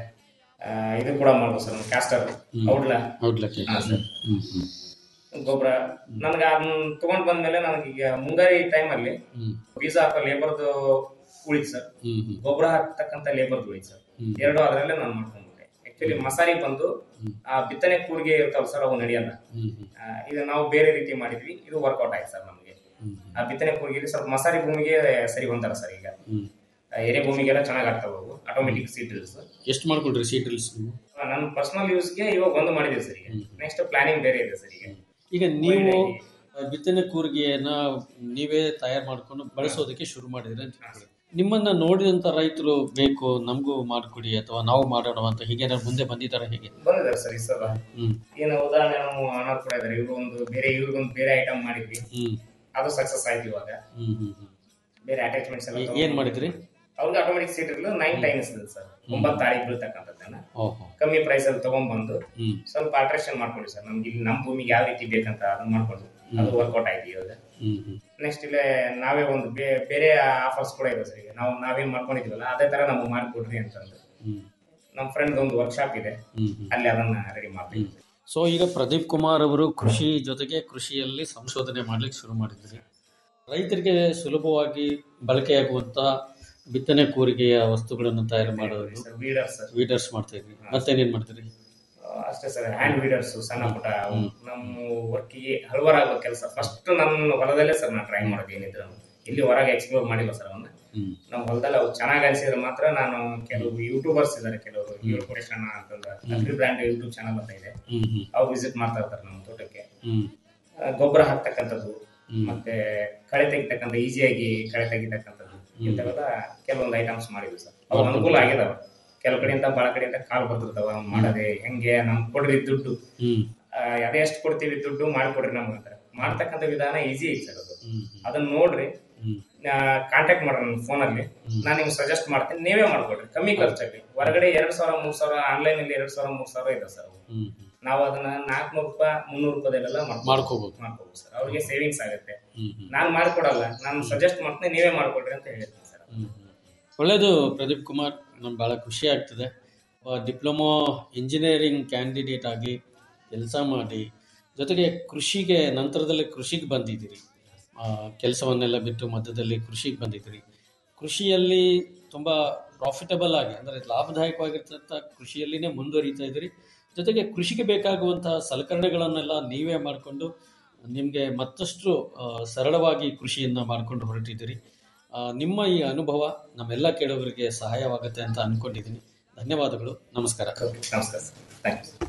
ಆ, ಇದು ಕೂಡ ಮಾಡ್ಬೋದು ಸರ್ ಕ್ಯಾಸ್ಟರ್ ಔಡ್ಲ ಔಟ್ಲಕ್ಕೆ ಹಾ, ಸರ್. ಹ್ಮ್ ಹ್ಮ್ ಗೊಬ್ಬರ ನನಗೆ ಅದನ್ನ ತಗೊಂಡ್ ಬಂದ್ಮೇಲೆ ನನಗೆ ಈಗ ಮುಂಗಾರಿ ಟೈಮಲ್ಲಿ ಹ್ಮ್ ಬೀಜ ಹಾಕೋ ಲೇಬರ್ದು ಉಳಿತು ಸರ್ ಹ್ಮ್ ಹ್ಮ್ ಗೊಬ್ಬರ ಹಾಕ್ತಕ್ಕಂಥ ಲೇಬರ್ದು ಉಳಿತು ಸರ್ ಹ್ಮ್. ಎರಡು ಅದರಲ್ಲೇ ನಾನು ಮಾಡ್ಕೊಂಡ್ಬಿಟ್ಟೆ ಆಕ್ಚುಲಿ ಮಸಾರಿ ಬಂದು ಆ ಬಿತ್ತನೆ ಕೂರ್ಗೆ ಇರ್ತಾವ ಸರ್ ಅವು ನಡೆಯಲ್ಲ ಹ್ಮ್ ಹ್ಮ್ ಆ, ಇದು ನಾವು ಬೇರೆ ರೀತಿ ಮಾಡಿದ್ವಿ ಇದು ವರ್ಕೌಟ್ ಆಯ್ತು ಸರ್ ನಮಗೆ ಹ್ಮ್ ಆ ಬಿತ್ತನೆ ಕೂರ್ಗಿಲಿ ಸ್ವಲ್ಪ ಮಸಾರಿ ಭೂಮಿಗೆ ಸರಿ ಹೊಂದಾರ ಸರ್ ಈಗ ಹ್ಮ್ ಆ, ಎರೆ ಭೂಮಿಗೆಲ್ಲ ಚೆನ್ನಾಗಿ ಆಗ್ತಾವ ಅವು ಆಟೋಮೆಟಿಕ್ ಸೀಟ್ ಸರ್ ಎಷ್ಟು ಮಾಡ್ಕೊಂಡ್ರಿ ಸೀಟ್ ರಿಲ್ಸ್ ನೀವು ನನ್ನ ಪರ್ಸನಲ್ ಯೂಸ್ಗೆ ಇವಾಗ ಒಂದು ಮಾಡಿದ್ದೀವಿ ಸರ್ ಈಗ ನೆಕ್ಸ್ಟ್ ಪ್ಲಾನಿಂಗ್ ಬೇರೆ ಇದೆ ಸರ್ ಈಗ ಈಗ ನೀವು ಆ, ಬಿತ್ತನೆ ಕೂರ್ಗೆಯನ್ನ ನೀವೇ ತಯಾರು ಮಾಡ್ಕೊಂಡು ಬಳಸೋದಕ್ಕೆ ಶುರು ಮಾಡಿದ್ರಿ ಅಂತ ಹೇಳಿ. ನಿಮ್ಮನ್ನ ನೋಡಿದಂತ ರೈತರು ಬೇಕು ನಮಗೂ ಮಾಡಿಕೊಡಿ ಅಥವಾ ನಾವು ಮಾಡೋಣ ಅಂತ ಹೀಗೆ ಮುಂದೆ ಬಂದಿದ್ದಾರೆ ಹೇಗೆ ಬಂದಿದ್ದಾರೆ ಸರ್ ಈ ಸಲ ಹ್ಮ್ ಏನು ಉದಾಹರಣೆ ನಾವು ಅಣ್ಣ ಕೂಡ ಇದ್ದಾರೆ ಇವರು ಒಂದು ಬೇರೆ ಇವ್ರಿಗೊಂದು ಬೇರೆ ಐಟಮ್ ಮಾಡಿದ್ವಿ ಹ್ಮ್ ಅದು ಸಕ್ಸಸ್ ಆಯ್ತು ಇವಾಗ ಹ್ಮ್ ಹ್ಮ್ ಹ್ಮ್ ಬೇರೆ ಅಟ್ಯಾಚ್ಮೆಂಟ್ಸ್ ಎಲ್ಲ ಈ- ಏನ್ ಮಾಡಿದ್ರಿ ಅವ್ರಿಗೆ ಆಟೋಮೆಟಿಕ್ ಸೀಟ್ ಇರಲು ನೈನ್ ಟೈಮ್ಸ್ ಇದೆ ಸರ್ ಒಂಬತ್ತು ತಾಳಿ ಬೀಳ್ತಕ್ಕಂಥದ್ದನ್ನ ಓಹೋ ಕಮ್ಮಿ ಪ್ರೈಸ್ ಅಲ್ಲಿ ತಗೊಂಡ್ಬಂದು ಹ್ಮ್ ಸ್ವಲ್ಪ ಆಲ್ಟ್ರೇಷನ್ ಮಾಡ್ಕೊಂಡ್ವಿ ಸರ್ ನಮ್ಗೆ ಇಲ್ಲಿ ನಮ್ಮ ಭೂಮಿಗೆ ಯಾವ ರೀತಿ ಬೇಕಂತ ಅದನ್ನ ಮಾಡ್ಕೊಂಡು ಅದು ವರ್ಕೌಟ್ ಆಯ್ತು ಇವಾಗ ಹ್ಮ್ ಹ್ಮ್ ನೆಕ್ಸ್ಟ್ ಇಲ್ಲೇ ನಾವೇ ಒಂದು ಬೇ- ಬೇರೆ ಆಫರ್ಸ್ ಕೂಡ ಇದೆ ಸರ್ ಈಗ ನಾವು ನಾವೇನ್ ಮಾಡ್ಕೊಂಡಿದೀವಲ್ಲ ಅದೇ ತರ ನಮಗೆ ಮಾಡಿಕೊಡ್ರಿ ಅಂತಂದು ಹ್ಮ್ ನಮ್ಮ ಫ್ರೆಂಡ್ ಒಂದು ವರ್ಕ್ಶಾಪ್ ಇದೆ ಹ್ಮ್ ಹ್ಮ್ ಅಲ್ಲಿ ಅದನ್ನ ರೆಡಿ ಮಾಡ್ತೀವಿ ಸೊ ಈಗ ಪ್ರದೀಪ್ ಕುಮಾರ್ ಅವರು ಕೃಷಿ ಜೊತೆಗೆ ಕೃಷಿಯಲ್ಲಿ ಸಂಶೋಧನೆ ಮಾಡ್ಲಿಕ್ಕೆ ಶುರು ಮಾಡಿದ್ರಿ ರೈತರಿಗೆ ಸುಲಭವಾಗಿ ಬಳಕೆಯಾಗುವಂತ ಬಿತ್ತನೆ ಕೂರಿಗೆಯ ವಸ್ತುಗಳನ್ನು ತಯಾರು ಮಾಡೋದು ಸರ್ ವೀಡರ್ ಸರ್ ವೀಡರ್ಸ್ ಮಾಡ್ತಾ ಇದ್ರಿ ಮತ್ತೇನೇನ್ ಮಾಡ್ತೀರಿ ಅಷ್ಟೇ ಸರ್ ಹ್ಯಾಂಡ್ ವೀಡರ್ಸ್ ಸಣ್ಣ ಪುಟ್ಟ ಅವು ನಮ್ಮ ವರ್ಕಿಗೆ ಹಲವಾರಾಗೋ ಕೆಲಸ ಫಸ್ಟ್ ನನ್ನ ಹೊಲದಲ್ಲೇ ಸರ್ ನಾನು ಟ್ರೈ ಮಾಡೋದು ಏನಿದ್ರು ಇಲ್ಲಿ ಹೊರಗೆ ಎಕ್ಸ್ಪ್ಲೋರ್ ಮಾಡಿಲ್ಲ ಸರ್ ಅವನ್ನ ಹ್ಮ್ ನಮ್ಮ ಹೊಲದಲ್ಲಿ ಅವು ಚೆನ್ನಾಗಿ ಅನಿಸಿದ್ರೆ ಮಾತ್ರ ನಾನು ಕೆಲವು ಯೂಟ್ಯೂಬರ್ಸ್ ಇದ್ದಾರೆ ಕೆಲವರು ಹೀರೋ ಕೋಟೇಶ್ ಅಣ್ಣ ಅಂತಂದ್ರೆ ಅಗ್ರಿ ಬ್ರ್ಯಾಂಡ್ ಯೂಟ್ಯೂಬ್ ಚಾನಲ್ ಅಂತ ಇದೆ ಹ್ಮ್ ಹ್ಮ್ ಅವ್ರು ವಿಸಿಟ್ ಮಾಡ್ತಾ ಇರ್ತಾರೆ ನಮ್ಮ ತೋಟಕ್ಕೆ ಹ್ಮ್ ಆ, ಗೊಬ್ಬರ ಹಾಕ್ತಕ್ಕಂಥದ್ದು ಹ್ಮ್. ಮತ್ತೆ ಕಳೆ ತೆಗಿತಕ್ಕಂಥ ಈಸಿಯಾಗಿ ಕಳೆ ತೆಗಿತಕ್ಕಂಥದ್ದು ಇಂಥವೆಲ್ಲ ಕೆಲವೊಂದು ಐಟಮ್ಸ್ ಮಾಡಿದ್ವಿ ಸರ್ ಅವು ಅನುಕೂಲ ಆಗಿದಾವ ಕೆಲವು ಕಡೆಯಿಂದ ಭಾಳ ಕಡೆಯಿಂದ ಕಾಲ್ ಬರ್ತಿರ್ತಾವ ಮಾಡದೆ ಹೆಂಗೆ ನಮ್ ಕೊಡ್ರಿ ದುಡ್ಡು ಹ್ಮ್ ಆ, ಅದೇ ಎಷ್ಟು ಕೊಡ್ತೀವಿ ದುಡ್ಡು ಮಾಡ್ಕೊಡ್ರಿ ನಮ್ಗೆ ಅಂತಾರೆ ಮಾಡ್ತಕ್ಕಂಥ ವಿಧಾನ ಈಸಿ ಐತಿ ಸರ್ ಅದು ಹ್ಮ್ ಅದನ್ನ ನೋಡ್ರಿ ಹ್ಮ್ ಕಾಂಟ್ಯಾಕ್ಟ್ ಮಾಡ್ರಿ ನನ್ನ ಫೋನಲ್ಲಿ ನಾನು ನಿಮ್ಗೆ ಸಜೆಸ್ಟ್ ಮಾಡ್ತೀನಿ ನೀವೇ ಮಾಡ್ಕೊಡ್ರಿ ಕಮ್ಮಿ ಖರ್ಚಾಗಿ ಹೊರಗಡೆ ಎರಡ್ ಸಾವಿರ ಮೂರ್ ಸಾವಿರ ಆನ್ಲೈನ್ ಅಲ್ಲಿ ಎರಡ್ ಸಾವಿರ ಮೂರ್ ಸಾವಿರ ಇದೆ ಸರ್ ಅವು. ಹ್ಮ್ ಹ್ಮ್ ನಾವು ಅದನ್ನ ನಾಲ್ಕುನೂರು ರೂಪಾಯಿ ಮುನ್ನೂರು ರೂಪಾಯಿದೆಲ್ಲ ಮಾಡ್ಕೋಬಹುದು ಮಾಡ್ಕೋಬಹುದು ಸರ್ ಅವ್ರಿಗೆ ಸೇವಿಂಗ್ಸ್ ಆಗುತ್ತೆ ಹ್ಮ್ ಹ್ಮ್ ನಾನು ಮಾಡ್ಕೊಡಲ್ಲ ನಾನು ಸಜೆಸ್ಟ್ ಮಾಡ್ತೀನಿ ನೀವೇ ಮಾಡ್ಕೊಡ್ರಿ ಅಂತ ಹೇಳ್ತೀನಿ ಸರ್ ಹ್ಮ್ ಹ್ಮ್. ಒಳ್ಳೇದು ಪ್ರದೀಪ್ ಕುಮಾರ್ ನಮ್ಗೆ ಭಾಳ ಖುಷಿ ಆಗ್ತದೆ ಡಿಪ್ಲೊಮೊ ಇಂಜಿನಿಯರಿಂಗ್ ಕ್ಯಾಂಡಿಡೇಟ್ ಆಗಿ ಕೆಲಸ ಮಾಡಿ ಜೊತೆಗೆ ಕೃಷಿಗೆ ನಂತರದಲ್ಲಿ ಕೃಷಿಗೆ ಬಂದಿದ್ದೀರಿ ಕೆಲಸವನ್ನೆಲ್ಲ ಬಿಟ್ಟು ಮಧ್ಯದಲ್ಲಿ ಕೃಷಿಗೆ ಬಂದಿದ್ದೀರಿ ಕೃಷಿಯಲ್ಲಿ ತುಂಬ ಪ್ರಾಫಿಟಬಲ್ ಆಗಿ ಅಂದರೆ ಲಾಭದಾಯಕವಾಗಿರ್ತಂಥ ಕೃಷಿಯಲ್ಲಿನೇ ಮುಂದುವರಿತಾ ಇದ್ದೀರಿ ಜೊತೆಗೆ ಕೃಷಿಗೆ ಬೇಕಾಗುವಂತಹ ಸಲಕರಣೆಗಳನ್ನೆಲ್ಲ ನೀವೇ ಮಾಡಿಕೊಂಡು ನಿಮಗೆ ಮತ್ತಷ್ಟು ಆ, ಸರಳವಾಗಿ ಕೃಷಿಯನ್ನು ಮಾಡಿಕೊಂಡು ಹೊರಟಿದ್ದೀರಿ ಆ, ನಿಮ್ಮ ಈ ಅನುಭವ ನಮ್ಮೆಲ್ಲ ಕೇಳೋರಿಗೆ ಸಹಾಯವಾಗುತ್ತೆ ಅಂತ ಅಂದ್ಕೊಂಡಿದ್ದೀನಿ ಧನ್ಯವಾದಗಳು ನಮಸ್ಕಾರ ನಮಸ್ಕಾರ ಸರ್ ಥ್ಯಾಂಕ್ ಯು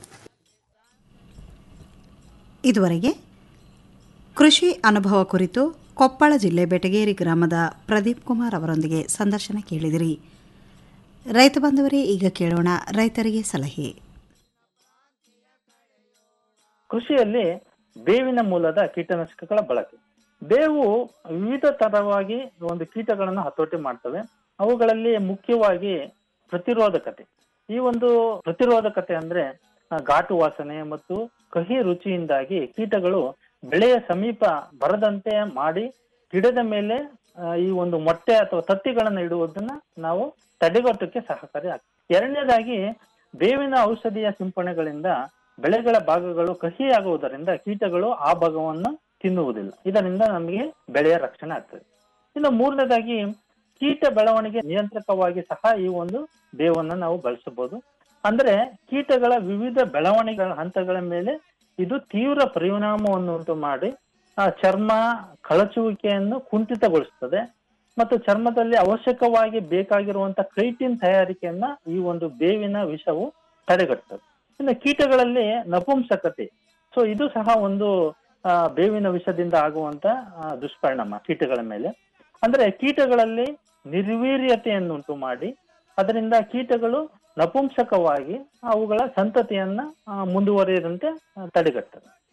ಇದುವರೆಗೆ ಕೃಷಿ ಅನುಭವ ಕುರಿತು ಕೊಪ್ಪಳ ಜಿಲ್ಲೆ ಬೆಟಗೇರಿ ಗ್ರಾಮದ ಪ್ರದೀಪ್ ಕುಮಾರ್ ಅವರೊಂದಿಗೆ ಸಂದರ್ಶನ ಕೇಳಿದಿರಿ ರೈತ ಬಾಂಧವರೇ ಈಗ ಕೇಳೋಣ ರೈತರಿಗೆ ಸಲಹೆ ಕೃಷಿಯಲ್ಲಿ ಬೇವಿನ ಮೂಲದ ಕೀಟನಾಶಕಗಳ ಬಳಕೆ ಬೇವು ವಿವಿಧ ತರವಾಗಿ ಒಂದು ಕೀಟಗಳನ್ನು ಹತೋಟಿ ಮಾಡ್ತವೆ ಅವುಗಳಲ್ಲಿ ಮುಖ್ಯವಾಗಿ ಪ್ರತಿರೋಧಕತೆ ಈ ಒಂದು ಪ್ರತಿರೋಧಕತೆ ಅಂದ್ರೆ ಆ, ಘಾಟು ವಾಸನೆ ಮತ್ತು ಕಹಿ ರುಚಿಯಿಂದಾಗಿ ಕೀಟಗಳು ಬೆಳೆಯ ಸಮೀಪ ಬರದಂತೆ ಮಾಡಿ ಗಿಡದ ಮೇಲೆ ಆ, ಈ ಒಂದು ಮೊಟ್ಟೆ ಅಥವಾ ತತ್ತಿಗಳನ್ನು ಇಡುವುದನ್ನ ನಾವು ತಡೆಗಟ್ಟಕ್ಕೆ ಸಹಕಾರಿ ಆಗ್ತದೆ ಎರಡನೇದಾಗಿ ಬೇವಿನ ಔಷಧಿಯ ಸಿಂಪರಣೆಗಳಿಂದ ಬೆಳೆಗಳ ಭಾಗಗಳು ಕಹಿಯಾಗುವುದರಿಂದ ಕೀಟಗಳು ಆ ಭಾಗವನ್ನು ತಿನ್ನುವುದಿಲ್ಲ ಇದರಿಂದ ನಮಗೆ ಬೆಳೆಯ ರಕ್ಷಣೆ ಆಗ್ತದೆ ಇನ್ನು ಮೂರನೇದಾಗಿ ಕೀಟ ಬೆಳವಣಿಗೆ ನಿಯಂತ್ರಕವಾಗಿ ಸಹ ಈ ಒಂದು ಬೇವನ್ನು ನಾವು ಬಳಸಬಹುದು ಅಂದ್ರೆ ಕೀಟಗಳ ವಿವಿಧ ಬೆಳವಣಿಗೆಗಳ ಹಂತಗಳ ಮೇಲೆ ಇದು ತೀವ್ರ ಪರಿಣಾಮವನ್ನು ಉಂಟು ಮಾಡಿ ಆ ಚರ್ಮ ಕಳಚುವಿಕೆಯನ್ನು ಕುಂಠಿತಗೊಳಿಸ್ತದೆ ಮತ್ತು ಚರ್ಮದಲ್ಲಿ ಅವಶ್ಯಕವಾಗಿ ಬೇಕಾಗಿರುವಂತ ಕ್ರೈಟಿನ್ ತಯಾರಿಕೆಯನ್ನ ಈ ಒಂದು ಬೇವಿನ ವಿಷವು ತಡೆಗಟ್ಟುತ್ತದೆ ಇನ್ನು ಕೀಟಗಳಲ್ಲಿ ನಪುಂಸಕತೆ ಸೊ ಇದು ಸಹ ಒಂದು ಆ, ಬೇವಿನ ವಿಷದಿಂದ ಆಗುವಂತ ಆ, ದುಷ್ಪರಿಣಾಮ ಕೀಟಗಳ ಮೇಲೆ ಅಂದ್ರೆ ಕೀಟಗಳಲ್ಲಿ ನಿರ್ವೀರ್ಯತೆಯನ್ನುಂಟು ಮಾಡಿ ಅದರಿಂದ ಕೀಟಗಳು ನಪುಂಸಕವಾಗಿ ಅವುಗಳ ಸಂತತಿಯನ್ನ ಆ, ಮುಂದುವರಿಯದಂತೆ ಆ, ತಡೆಗಟ್ಟುತ್ತದೆ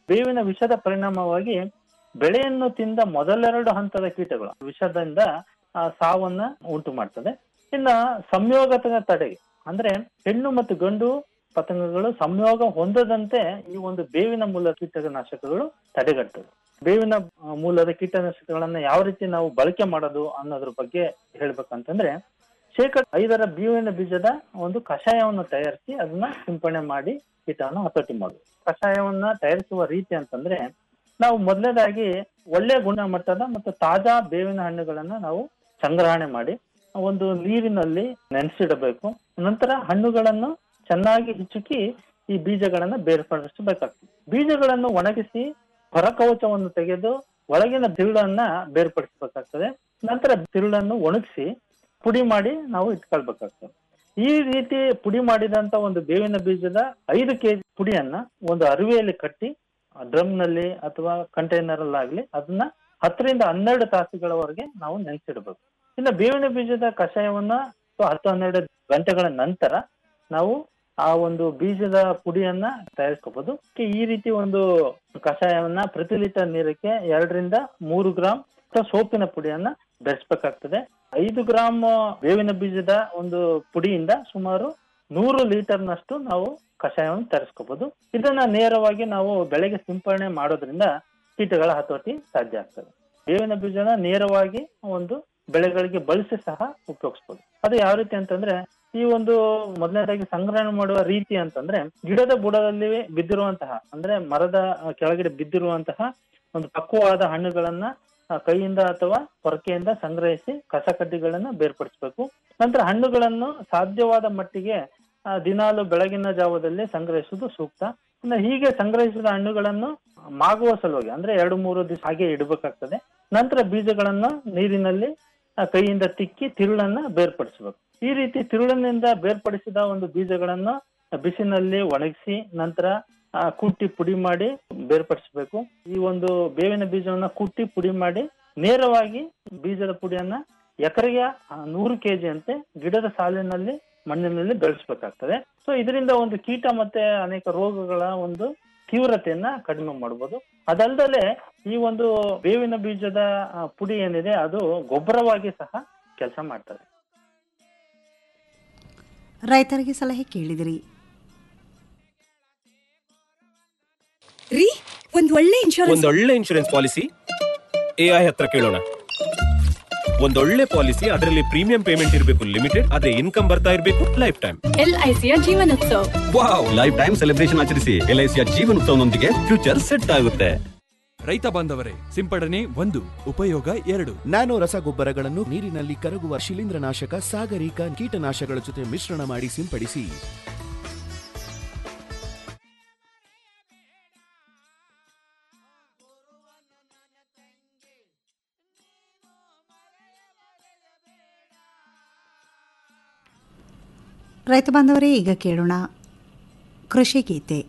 ಬೇವಿನ ವಿಷದ ಪರಿಣಾಮವಾಗಿ ಬೆಳೆಯನ್ನು ತಿಂದ ಮೊದಲೆರಡು ಹಂತದ ಕೀಟಗಳು ವಿಷದಿಂದ ಆ, ಸಾವನ್ನ ಉಂಟು ಮಾಡ್ತದೆ ಇನ್ನ ಸಂಯೋಗದ ತಡೆಗೆ ಅಂದ್ರೆ ಹೆಣ್ಣು ಮತ್ತು ಗಂಡು ಪತಂಗಗಳು ಸಂಯೋಗ ಹೊಂದದಂತೆ ಈ ಒಂದು ಬೇವಿನ ಮೂಲ ಕೀಟನಾಶಕಗಳು ತಡೆಗಟ್ಟುದು ಬೇವಿನ ಆ, ಮೂಲದ ಕೀಟನಾಶಕಗಳನ್ನ ಯಾವ ರೀತಿ ನಾವು ಬಳಕೆ ಮಾಡೋದು ಅನ್ನೋದ್ರ ಬಗ್ಗೆ ಹೇಳ್ಬೇಕಂತಂದ್ರೆ ಶೇಕಡ ಐದರ ಬೇವಿನ ಬೀಜದ ಒಂದು ಕಷಾಯವನ್ನು ತಯಾರಿಸಿ ಅದನ್ನ ಸಿಂಪಡಣೆ ಮಾಡಿ ಕೀಟವನ್ನು ಹತೋಟಿ ಮಾಡುದು ಕಷಾಯವನ್ನ ತಯಾರಿಸುವ ರೀತಿ ಅಂತಂದ್ರೆ ನಾವು ಮೊದಲನೇದಾಗಿ ಒಳ್ಳೆ ಗುಣಮಟ್ಟದ ಮತ್ತು ತಾಜಾ ಬೇವಿನ ಹಣ್ಣುಗಳನ್ನ ನಾವು ಸಂಗ್ರಹಣೆ ಮಾಡಿ ಒಂದು ನೀರಿನಲ್ಲಿ ನೆನೆಸಿಡಬೇಕು ನಂತರ ಹಣ್ಣುಗಳನ್ನು ಚೆನ್ನಾಗಿ ಹಿಚುಕಿ ಈ ಬೀಜಗಳನ್ನ ಬೇರ್ಪಡಿಸಬೇಕಾಗ್ತದೆ ಬೀಜಗಳನ್ನು ಒಣಗಿಸಿ ಹೊರಕವಚವನ್ನು ತೆಗೆದು ಒಳಗಿನ ತಿರುಳನ್ನ ಬೇರ್ಪಡಿಸಬೇಕಾಗ್ತದೆ ನಂತರ ತಿರುಳನ್ನು ಒಣಗಿಸಿ ಪುಡಿ ಮಾಡಿ ನಾವು ಇಟ್ಕೊಳ್ಬೇಕಾಗ್ತದೆ ಈ ರೀತಿ ಪುಡಿ ಮಾಡಿದಂತ ಒಂದು ಬೇವಿನ ಬೀಜದ ಐದು ಕೆಜಿ ಪುಡಿಯನ್ನ ಒಂದು ಅರಿವೆಯಲ್ಲಿ ಕಟ್ಟಿ ಡ್ರಮ್ ನಲ್ಲಿ ಅಥವಾ ಕಂಟೈನರ್ ಅಲ್ಲಾಗ್ಲಿ ಅದನ್ನ ಹತ್ತರಿಂದ ಹನ್ನೆರಡು ತಾಸುಗಳವರೆಗೆ ನಾವು ನೆನೆಸಿಡಬೇಕು ಇನ್ನು ಬೇವಿನ ಬೀಜದ ಕಷಾಯವನ್ನ ಅಥವಾ ಹತ್ತು ಹನ್ನೆರಡು ಗಂಟೆಗಳ ನಂತರ ನಾವು ಆ ಒಂದು ಬೀಜದ ಪುಡಿಯನ್ನ ತಯಾರಿಸ್ಕೋಬಹುದು ಈ ರೀತಿ ಒಂದು ಕಷಾಯವನ್ನ ಪ್ರತಿ ಲೀಟರ್ ನೀರಕ್ಕೆ ಎರಡರಿಂದ ಮೂರು ಗ್ರಾಂ ಅಥವಾ ಸೋಪಿನ ಪುಡಿಯನ್ನ ಬೆರೆಸ್ಬೇಕಾಗ್ತದೆ ಐದು ಗ್ರಾಮ್ ಬೇವಿನ ಬೀಜದ ಒಂದು ಪುಡಿಯಿಂದ ಸುಮಾರು ನೂರು ಲೀಟರ್ನಷ್ಟು ನಾವು ಕಷಾಯವನ್ನು ತರಿಸ್ಕೋಬಹುದು ಇದನ್ನ ನೇರವಾಗಿ ನಾವು ಬೆಳೆಗೆ ಸಿಂಪಡಣೆ ಮಾಡೋದ್ರಿಂದ ಕೀಟಗಳ ಹತೋಟಿ ಸಾಧ್ಯ ಆಗ್ತದೆ ಬೇವಿನ ಬೀಜನ ನೇರವಾಗಿ ಒಂದು ಬೆಳೆಗಳಿಗೆ ಬಳಸಿ ಸಹ ಉಪಯೋಗಿಸ್ಬೋದು ಅದು ಯಾವ ರೀತಿ ಅಂತಂದ್ರೆ ಈ ಒಂದು ಮೊದಲನೇದಾಗಿ ಸಂಗ್ರಹಣೆ ಮಾಡುವ ರೀತಿ ಅಂತಂದ್ರೆ ಗಿಡದ ಬುಡದಲ್ಲಿ ಬಿದ್ದಿರುವಂತಹ ಅಂದ್ರೆ ಮರದ ಆ, ಕೆಳಗಡೆ ಬಿದ್ದಿರುವಂತಹ ಒಂದು ಪಕ್ವವಾದ ಹಣ್ಣುಗಳನ್ನ ಆ, ಕೈಯಿಂದ ಅಥವಾ ಪೊರಕೆಯಿಂದ ಸಂಗ್ರಹಿಸಿ ಕಸಕಡ್ಡಿಗಳನ್ನ ಬೇರ್ಪಡಿಸಬೇಕು ನಂತರ ಹಣ್ಣುಗಳನ್ನು ಸಾಧ್ಯವಾದ ಮಟ್ಟಿಗೆ ಆ, ದಿನಾಲು ಬೆಳಗಿನ ಜಾವದಲ್ಲಿ ಸಂಗ್ರಹಿಸುವುದು ಸೂಕ್ತ ಇನ್ನು ಹೀಗೆ ಸಂಗ್ರಹಿಸಿದ ಹಣ್ಣುಗಳನ್ನು ಮಾಗುವ ಸಲುವಾಗಿ ಅಂದ್ರೆ ಎರಡು ಮೂರು ದಿವಸ ಹಾಗೆ ಇಡಬೇಕಾಗ್ತದೆ ನಂತರ ಬೀಜಗಳನ್ನು ನೀರಿನಲ್ಲಿ ಆ, ಕೈಯಿಂದ ತಿಕ್ಕಿ ತಿರುಳನ್ನ ಬೇರ್ಪಡಿಸಬೇಕು ಈ ರೀತಿ ತಿರುಳಿನಿಂದ ಬೇರ್ಪಡಿಸಿದ ಒಂದು ಬೀಜಗಳನ್ನು ಬಿಸಿನಲ್ಲಿ ಒಣಗಿಸಿ ನಂತರ ಆ, ಕುಟ್ಟಿ ಪುಡಿ ಮಾಡಿ ಬೇರ್ಪಡಿಸಬೇಕು ಈ ಒಂದು ಬೇವಿನ ಬೀಜವನ್ನ ಕುಟ್ಟಿ ಪುಡಿ ಮಾಡಿ ನೇರವಾಗಿ ಬೀಜದ ಪುಡಿಯನ್ನ ಎಕರೆಗೆ ಆ, ನೂರು ಕೆಜಿ ಅಂತೆ ಗಿಡದ ಸಾಲಿನಲ್ಲಿ ಮಣ್ಣಿನಲ್ಲಿ ಬೆಳೆಸಬೇಕಾಗ್ತದೆ ಸೊ ಇದರಿಂದ ಒಂದು ಕೀಟ ಮತ್ತೆ ಅನೇಕ ರೋಗಗಳ ಒಂದು ತೀವ್ರತೆಯನ್ನ ಕಡಿಮೆ ಮಾಡಬಹುದು ಅದಲ್ದಲೆ ಈ ಒಂದು ಬೇವಿನ ಬೀಜದ ಆ, ಪುಡಿ ಏನಿದೆ ಅದು ಗೊಬ್ಬರವಾಗಿ ಸಹ ಕೆಲಸ ಮಾಡ್ತದೆ ರೈತರಿಗೆ ಸಲಹೆ ಕೇಳಿದಿರಿ ರೀ ಒಂದ್ ಒಳ್ಳೆ ಇನ್ಶೂರೆನ್ಸ್ ಒಂದೊಳ್ಳೆ ಇನ್ಶೂರೆನ್ಸ್ ಪಾಲಿಸಿ ಎ ಐ ಹತ್ರ ಕೇಳೋಣ ಒಂದೊಳ್ಳೆ ಪಾಲಿಸಿ ಅದರಲ್ಲಿ ಪ್ರೀಮಿಯಂ ಪೇಮೆಂಟ್ ಇರಬೇಕು ಲಿಮಿಟೆಡ್ ಅದೇ ಇನ್ಕಮ್ ಬರ್ತಾ ಇರಬೇಕು ಲೈಫ್ ಟೈಮ್ ಎಲ್ ಐ ಸಿಯ Jeevanotsav wow life time celebration ಆಚರಿಸಿ ಎಲ್ ಐ ಸಿಯ ಜೀವನೋತ್ಸವನೊಂದಿಗೆ ಫ್ಯೂಚರ್ ಸೆಟ್ ಆಗುತ್ತೆ ರೈತ ಬಾಂಧವರೇ ಸಿಂಪಡಣೆ ಒಂದು ಉಪಯೋಗ ಎರಡು ನ್ಯಾನೋ ರಸಗೊಬ್ಬರಗಳನ್ನು ನೀರಿನಲ್ಲಿ ಕರಗುವ ಶಿಲೀಂಧ್ರನಾಶಕ ಸಾಗರಿಕ ಕೀಟನಾಶಕಗಳ ಜೊತೆ ಮಿಶ್ರಣ ಮಾಡಿ ಸಿಂಪಡಿಸಿ ರೈತ ಬಾಂಧವರೇ ಈಗ ಕೇಳೋಣ ಕೃಷಿ ಗೀತೆ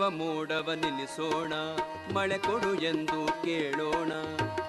ಮೋಡವ ನಿಲ್ಲಿಸೋಣ ಮಳೆ ಕೊಡು ಎಂದು ಕೇಳೋಣ